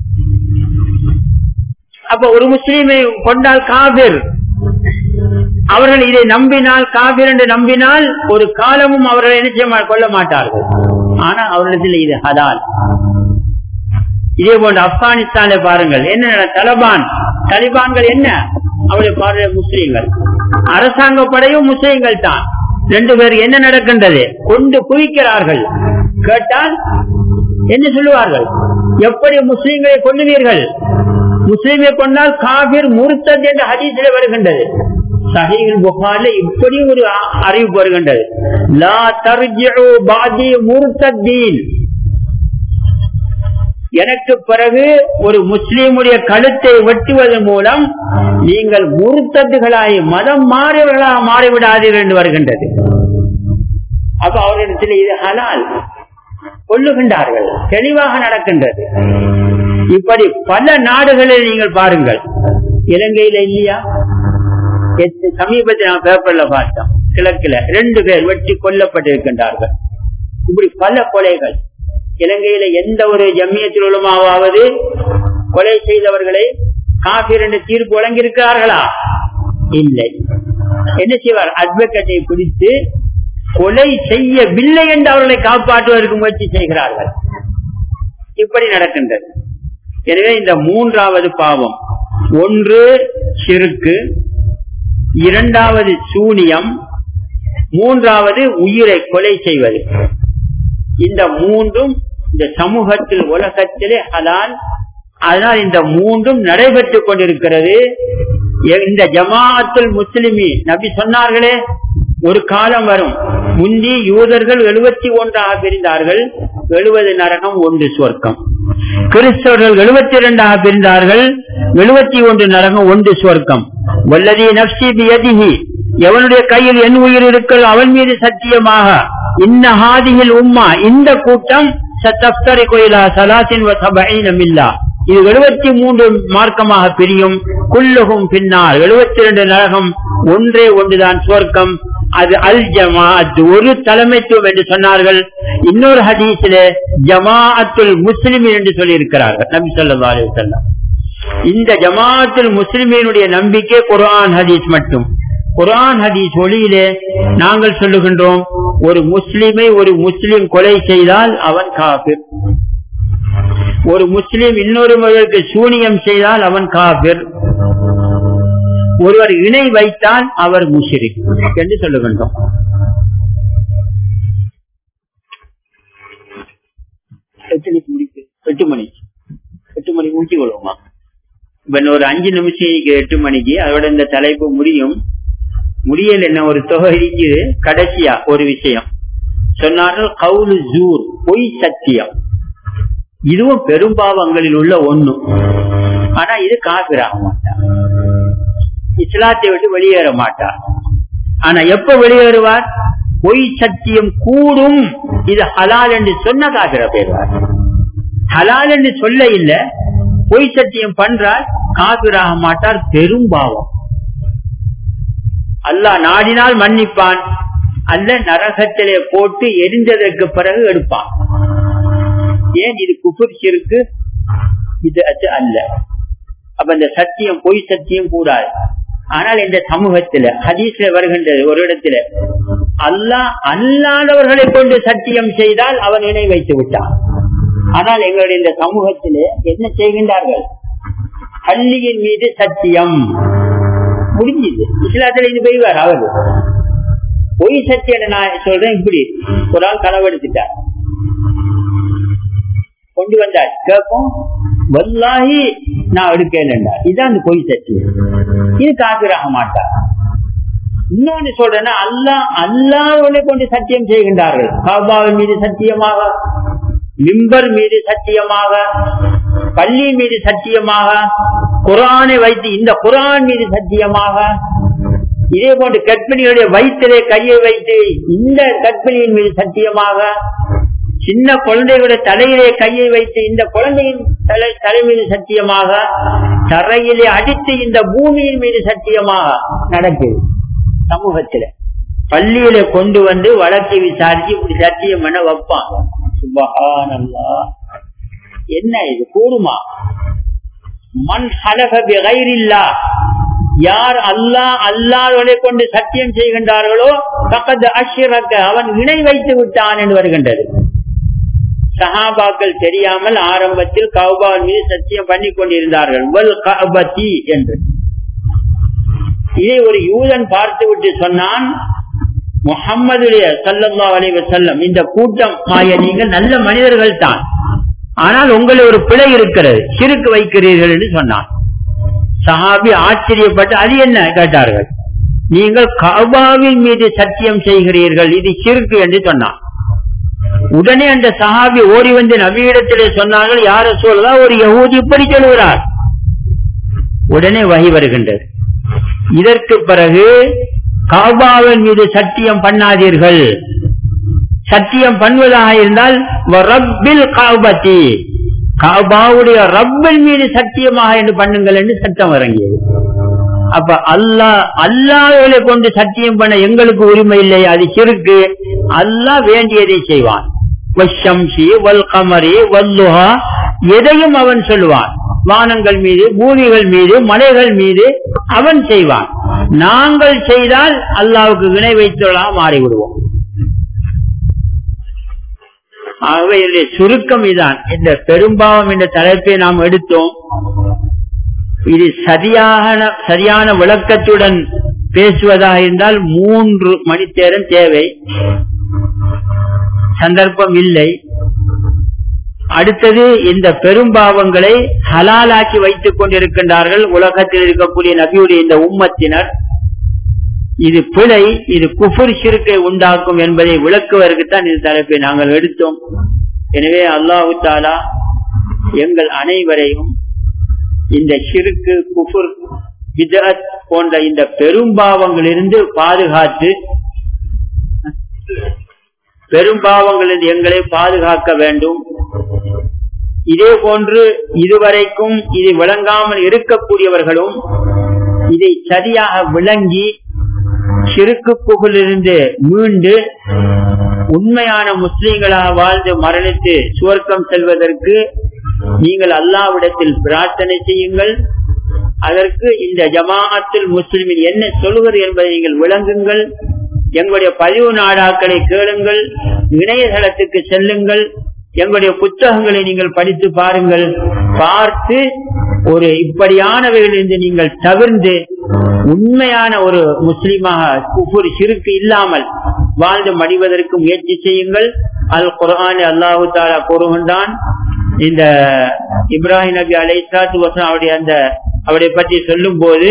அப்ப ஒரு முஸ்லீமை கொண்டால் காபிர் அவர்கள் இதை நம்பினால் காபிர் என்று நம்பினால் ஒரு காலமும் அவர்களை நிச்சயமா கொல்ல மாட்டார்கள் ஆனா அவர்களிடத்தில் இது ஹலால் இதே போன்று ஆப்கானிஸ்தான்ல பாருங்கள் என்ன தலபான் தலிபான்கள் என்ன அவருடைய பார்வை முஸ்லீம்கள் அரசாங்க படையும் முஸ்லீம்கள் தான் ரெண்டு பேர் என்ன நடக்கின்றது கொண்டு குவிக்கிறார்கள் கேட்டால் என்ன சொல்லுவார்கள் எப்படி முஸ்லீம்களை கொண்டுவீர்கள் முஸ்லீமை கொண்டால் காபிர் முருத்தத் என்ற ஹதீஸில் வருகின்றது சஹீல் புகாரில இப்படி ஒரு அறிவிப்பு வருகின்றது லா தர்ஜிஉ பாதி முர்த்தத்தீன் எனக்கு பிறகு ஒரு முஸ்லீமுடைய கழுத்தை வெட்டுவதன் மூலம் நீங்கள் முருத்தத்துகளாய் மதம் மாறியவர்களாக மாறிவிடாதீர்கள் என்று வருகின்றது அப்ப அவரிடத்தில் இது ஹலால் கொல்லுகின்றார்கள் தெளிவாக நடக்கின்றது இப்படி பல நாடுகளில் நீங்கள் பாருங்கள் இலங்கையில இல்லையா சமீபத்தில் நான் பேப்பர்ல பார்த்தோம் கிழக்குல ரெண்டு பேர் வெட்டி கொல்லப்பட்டிருக்கின்றார்கள் இப்படி பல கொலைகள் இலங்கையில எந்த ஒரு ஜம்மியத்தில் உலமாவது கொலை செய்தவர்களை காபீர் என்று தீர்ப்பு வழங்கியிருக்கிறார்களா இல்லை என்ன செய்வார் அட்வொகேட்டை பிடித்து கொலை செய்யவில்லை என்று அவர்களை காப்பாற்றுவதற்கு முயற்சி செய்கிறார்கள் இப்படி நடக்கின்றது எனவே இந்த மூன்றாவது பாவம் ஒன்று சிறுக்கு இரண்டாவது சூனியம் மூன்றாவது உயிரை கொலை செய்வது இந்த மூன்றும் இந்த சமூகத்தில் உலகத்திலே ஹலால் அதனால் இந்த மூன்றும் நடைபெற்றுக் கொண்டிருக்கிறது இந்த ஜமாஅத்துல் முஸ்லிமி நபி சொன்னார்களே ஒரு காலம் வரும் முந்தி யூதர்கள் எழுபத்தி ஒன்றாக பிரிந்தார்கள் எழுபது நரகம் ஒன்று சொர்க்கம் கிறிஸ்தவர்கள் எழுபத்தி இரண்டாக பிரிந்தார்கள் எழுபத்தி ஒன்று நரகம் ஒன்று சொர்க்கம் வல்லதி நப்சி பியதிஹி எவனுடைய கையில் என் உயிர் இருக்கல் அவன் மீது சத்தியமாக இன்ன ஹாதியில் உம்மா இந்த கூட்டம் சத்தப்தரி கோயிலா சலாத்தின் மில்லா இது எழுபத்தி மூன்று மார்க்கமாக பிரியும் குல்லுகும் பின்னால் எழுபத்தி இரண்டு நரகம் ஒன்றே ஒன்றுதான் சுவர்க்கம் அது அல் ஜமாஅத் ஒரு தலைமைத்துவம் என்று சொன்னார்கள் இன்னொரு ஹதீஸில ஜமாஅத்துல் முஸ்லிம் என்று சொல்லி இருக்கிறார்கள் நபி சொல்லா அலிவசல்லாம் இந்த ஜமாஅத்துல் முஸ்லிமினுடைய நம்பிக்கை குரான் ஹதீஸ் மட்டும் குரான் ஹதீஸ் ஒளியிலே நாங்கள் சொல்லுகின்றோம் ஒரு முஸ்லிமை ஒரு முஸ்லிம் கொலை செய்தால் அவன் காபிர் ஒரு முஸ்லிம் இன்னொருவருக்கு சூனியம் செய்தால் அவன் காபிர் ஒருவர் இணை வைத்தால் அவர் முஷிரிக் என்று சொல்லுகின்றோம் எத்தனைக்கு முடிக்கு எட்டு மணிக்கு எட்டு மணிக்கு ஊட்டி கொள்வோமா இப்ப ஒரு அஞ்சு நிமிஷம் எட்டு மணிக்கு அதோட இந்த தலைப்பு முடியும் முடியல என்ன ஒரு தொகை இருக்குது கடைசியா ஒரு விஷயம் சொன்னார்கள் கவுலு ஜூர் பொய் சத்தியம் இதுவும் பெரும்பாவங்களில் உள்ள ஒண்ணு ஆனா இது காபிராக மாட்டார் இஸ்லாத்தை விட்டு வெளியேற மாட்டார் ஆனா எப்ப வெளியேறுவார் பொய் சத்தியம் கூடும் இது ஹலால் என்று சொன்ன காபிர பேருவார் ஹலால் என்று சொல்ல இல்ல பொய் சத்தியம் பண்றால் காபிராக மாட்டார் பெரும்பாவம் அல்லாஹ் நாடினால் மன்னிப்பான் அல்ல நரகத்திலே போட்டு எரிந்ததற்கு பிறகு எடுப்பான் ஏன் இது குஃபுர் சிறுக்கு இது அது அல்ல அப்ப இந்த சத்தியம் பொய் சத்தியம் கூடாது ஆனால் இந்த சமூகத்துல ஹதீஸ்ல வருகின்றது ஒரு இடத்துல அல்லாஹ் அல்லாதவர்களை கொண்டு சத்தியம் செய்தால் அவன் இணை வைத்து விட்டான் ஆனால் எங்களுடைய இந்த சமூகத்திலே என்ன செய்கின்றார்கள் பள்ளியின் மீது சத்தியம் முடிஞ்சது இஸ்லாத்துல இது பெய்வார் அவர் பொய் சத்தியம் நான் சொல்றேன் இப்படி ஒரு ஆள் களவெடுத்துட்டார் கொண்டு வந்தார் கேட்போம் வல்லாஹி நான் எடுக்கலண்டா இதுதான் அந்த பொய் சத்தியம் இது காப்பிராக மாட்டார் இன்னொன்னு சொல்றேன்னா அல்லா அல்லாஹ்வை கொண்டு சத்தியம் செய்கின்றார்கள் காபாவின் மீது சத்தியமாக மிம்பர் மீது சத்தியமாக பள்ளி மீது சத்தியமாக குரானை வைத்து இந்த குரான் மீது சத்தியமாக இதே போன்று கற்பிணிகளுடைய வயிற்றிலே கையை வைத்து இந்த கற்பிணியின் மீது சத்தியமாக சின்ன குழந்தைகளுடைய தலையிலே கையை வைத்து இந்த குழந்தையின் தலை தலை மீது சத்தியமாக தரையிலே அடித்து இந்த பூமியின் மீது சத்தியமாக நடக்குது சமூகத்தில பள்ளியில கொண்டு வந்து வழக்கை விசாரிச்சு இப்படி சத்தியம் பண்ண வைப்பான் சுபஹானல்லா என்ன இது கூடுமா மண் ஹலக பிகைரில்லா யார் அல்லாஹ் அல்லாஹ்வை கொண்டு சத்தியம் செய்கின்றார்களோ பக்கத்து அஷ்ரக்க அவன் இணை வைத்து விட்டான் என்று வருகின்றது சஹாபாக்கள் தெரியாமல் ஆரம்பத்தில் கௌபாவின் மீது சத்தியம் பண்ணி கொண்டிருந்தார்கள் வல் கபதி என்று இதை ஒரு யூதன் பார்த்து விட்டு சொன்னான் முகம்மதுடைய சல்லல்லா அலைவ செல்லம் இந்த கூட்டம் ஆய நீங்கள் நல்ல மனிதர்கள் தான் ஆனால் உங்களில் ஒரு பிழை இருக்கிறது சிறுக்கு வைக்கிறீர்கள் என்று சொன்னான் சஹாபி ஆச்சரியப்பட்டு அது என்ன கேட்டார்கள் நீங்கள் கபாவின் மீது சத்தியம் செய்கிறீர்கள் இது சிறுக்கு என்று சொன்னான் உடனே அந்த சஹாபி ஓடி வந்து நவீனத்திலே சொன்னார்கள் யார சொல்லா ஒரு யகூதி இப்படி சொல்கிறார் உடனே வகை வருகின்றது இதற்கு பிறகு காபாவின் மீது சத்தியம் பண்ணாதீர்கள் சத்தியம் பண்ணுவதாக இருந்தால் ரப்பில் காபத்தி காபாவுடைய ரப்பின் மீது சத்தியமாக என்று பண்ணுங்கள் என்று சட்டம் இறங்கியது அப்ப அல்லாஹ் அல்லாஹ்களை கொண்டு சத்தியம் பண்ண எங்களுக்கு உரிமை இல்லை அது சிறுக்கு அல்லாஹ் வேண்டியதை செய்வான் வஷம்சி வல் கமரி வல்லுஹா எதையும் அவன் சொல்லுவான் வானங்கள் மீது பூமிகள் மீது மலைகள் மீது அவன் செய்வான் நாங்கள் செய்தால் அல்லாவுக்கு வினை வைத்துள்ளா மாறிவிடுவோம் ஆகவே இதனுடைய சுருக்கம் இதான் இந்த பெரும்பாவம் என்ற தலைப்பை நாம் எடுத்தோம் இது சரியான சரியான விளக்கத்துடன் பேசுவதாக இருந்தால் மூன்று மணித்தேரம் தேவை சந்தர்ப்பம் இல்லை அடுத்தது இந்த பெரும்பாவங்களை ஹலாலாக்கி வைத்துக் கொண்டிருக்கின்றார்கள் உலகத்தில் இருக்கக்கூடிய நபியுடைய இந்த உம்மத்தினர் இது பிழை இது குஃபுர் சிறுக்கை உண்டாக்கும் என்பதை விளக்குவதற்குத்தான் இந்த தலைப்பை நாங்கள் எடுத்தோம் எனவே அல்லாஹு தாலா எங்கள் அனைவரையும் இந்த சிறுக்கு குஃபுர் விதத் போன்ற இந்த பெரும்பாவங்களிலிருந்து பாதுகாத்து பெரும்பாவங்களில் எங்களை பாதுகாக்க வேண்டும் இதே போன்று இதுவரைக்கும் இது விளங்காமல் இருக்கக்கூடியவர்களும் இதை சரியாக விளங்கி சிறுக்கு புகழிலிருந்து மீண்டு உண்மையான முஸ்லீம்களாக வாழ்ந்து மரணித்து சுவர்க்கம் செல்வதற்கு நீங்கள் அல்லாவிடத்தில் பிரார்த்தனை செய்யுங்கள் அதற்கு இந்த ஜமாஅத்தில் முஸ்லிமின் என்ன சொல்கிறது என்பதை நீங்கள் விளங்குங்கள் எங்களுடைய பதிவு நாடாக்களை கேளுங்கள் இணையதளத்துக்கு செல்லுங்கள் எங்களுடைய புத்தகங்களை நீங்கள் படித்து பாருங்கள் பார்த்து ஒரு இப்படியானவைகளிலிருந்து நீங்கள் தவிர்ந்து உண்மையான ஒரு முஸ்லீமாக குஃபுர் சிறுக்கு இல்லாமல் வாழ்ந்து மடிவதற்கு முயற்சி செய்யுங்கள் அல் குரான் அல்லாஹு தாலா கூறுகின்றான் இந்த இப்ராஹிம் நபி அலை சாத்து வசனம் அவருடைய அந்த அவரை பற்றி சொல்லும் போது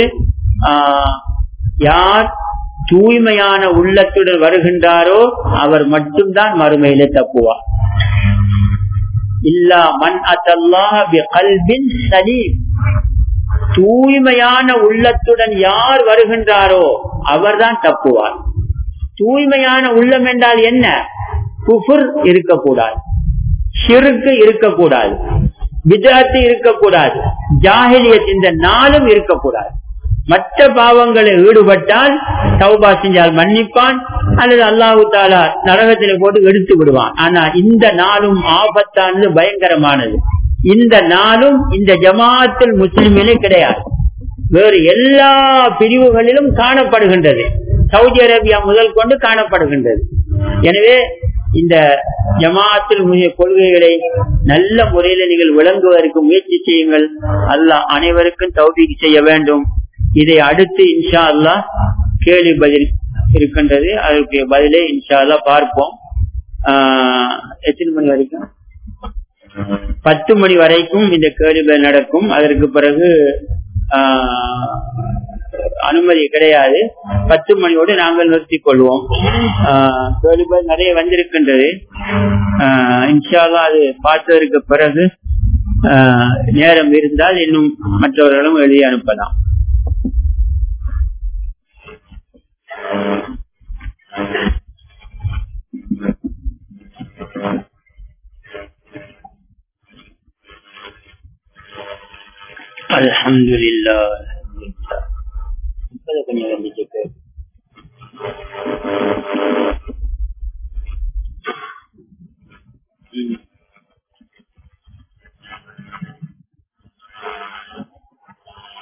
யார் தூய்மையான உள்ளத்துடன் வருகின்றாரோ அவர் மட்டும்தான் மறுமையில தப்புவார் இல்லா மண் அத்தல்லாஹின் சலீம் தூய்மையான உள்ளத்துடன் யார் வருகின்றாரோ அவர்தான் தப்புவார் தூய்மையான உள்ளம் என்றால் என்ன குஃபுர் இருக்கக்கூடாது சிறுக்கு இருக்கக்கூடாது விதத்து இருக்கக்கூடாது ஜாகிலியத் இந்த நாளும் இருக்கக்கூடாது மற்ற பாவங்களில் ஈடுபட்டால் சௌபா செஞ்சால் மன்னிப்பான் அல்லது அல்லாஹு தாலா நரகத்தில் போட்டு எடுத்து விடுவான் ஆனா இந்த நாளும் ஆபத்தானது பயங்கரமானது இந்த நாளும் இந்த ஜமாத்தில் முஸ்லிமிலே கிடையாது வேறு எல்லா பிரிவுகளிலும் காணப்படுகின்றது சவுதி அரேபியா முதல் கொண்டு காணப்படுகின்றது எனவே இந்த ஜமாத்தில் கொள்கைகளை நல்ல முறையில நீங்கள் விளங்குவதற்கு முயற்சி செய்யுங்கள் அல்லாஹ் அனைவருக்கும் தௌபிக்கு செய்ய வேண்டும் இதை அடுத்து இன்ஷா அல்லா கேள்வி பதில் இருக்கின்றது அதற்கு பதிலை இன்ஷா அல்லா பார்ப்போம் எத்தனை மணி வரைக்கும் பத்து மணி வரைக்கும் இந்த கேள்வி நடக்கும் அதற்கு பிறகு அனுமதி கிடையாது பத்து மணியோடு நாங்கள் நிறுத்திக் கொள்வோம் கேள்வி நிறைய வந்திருக்கின்றது இன்ஷால்லா அது பார்த்ததற்கு பிறகு நேரம் இருந்தால் இன்னும் மற்றவர்களும் எழுதி அனுப்பலாம் الحمد لله الحمد لله. கொஞ்சம் வந்து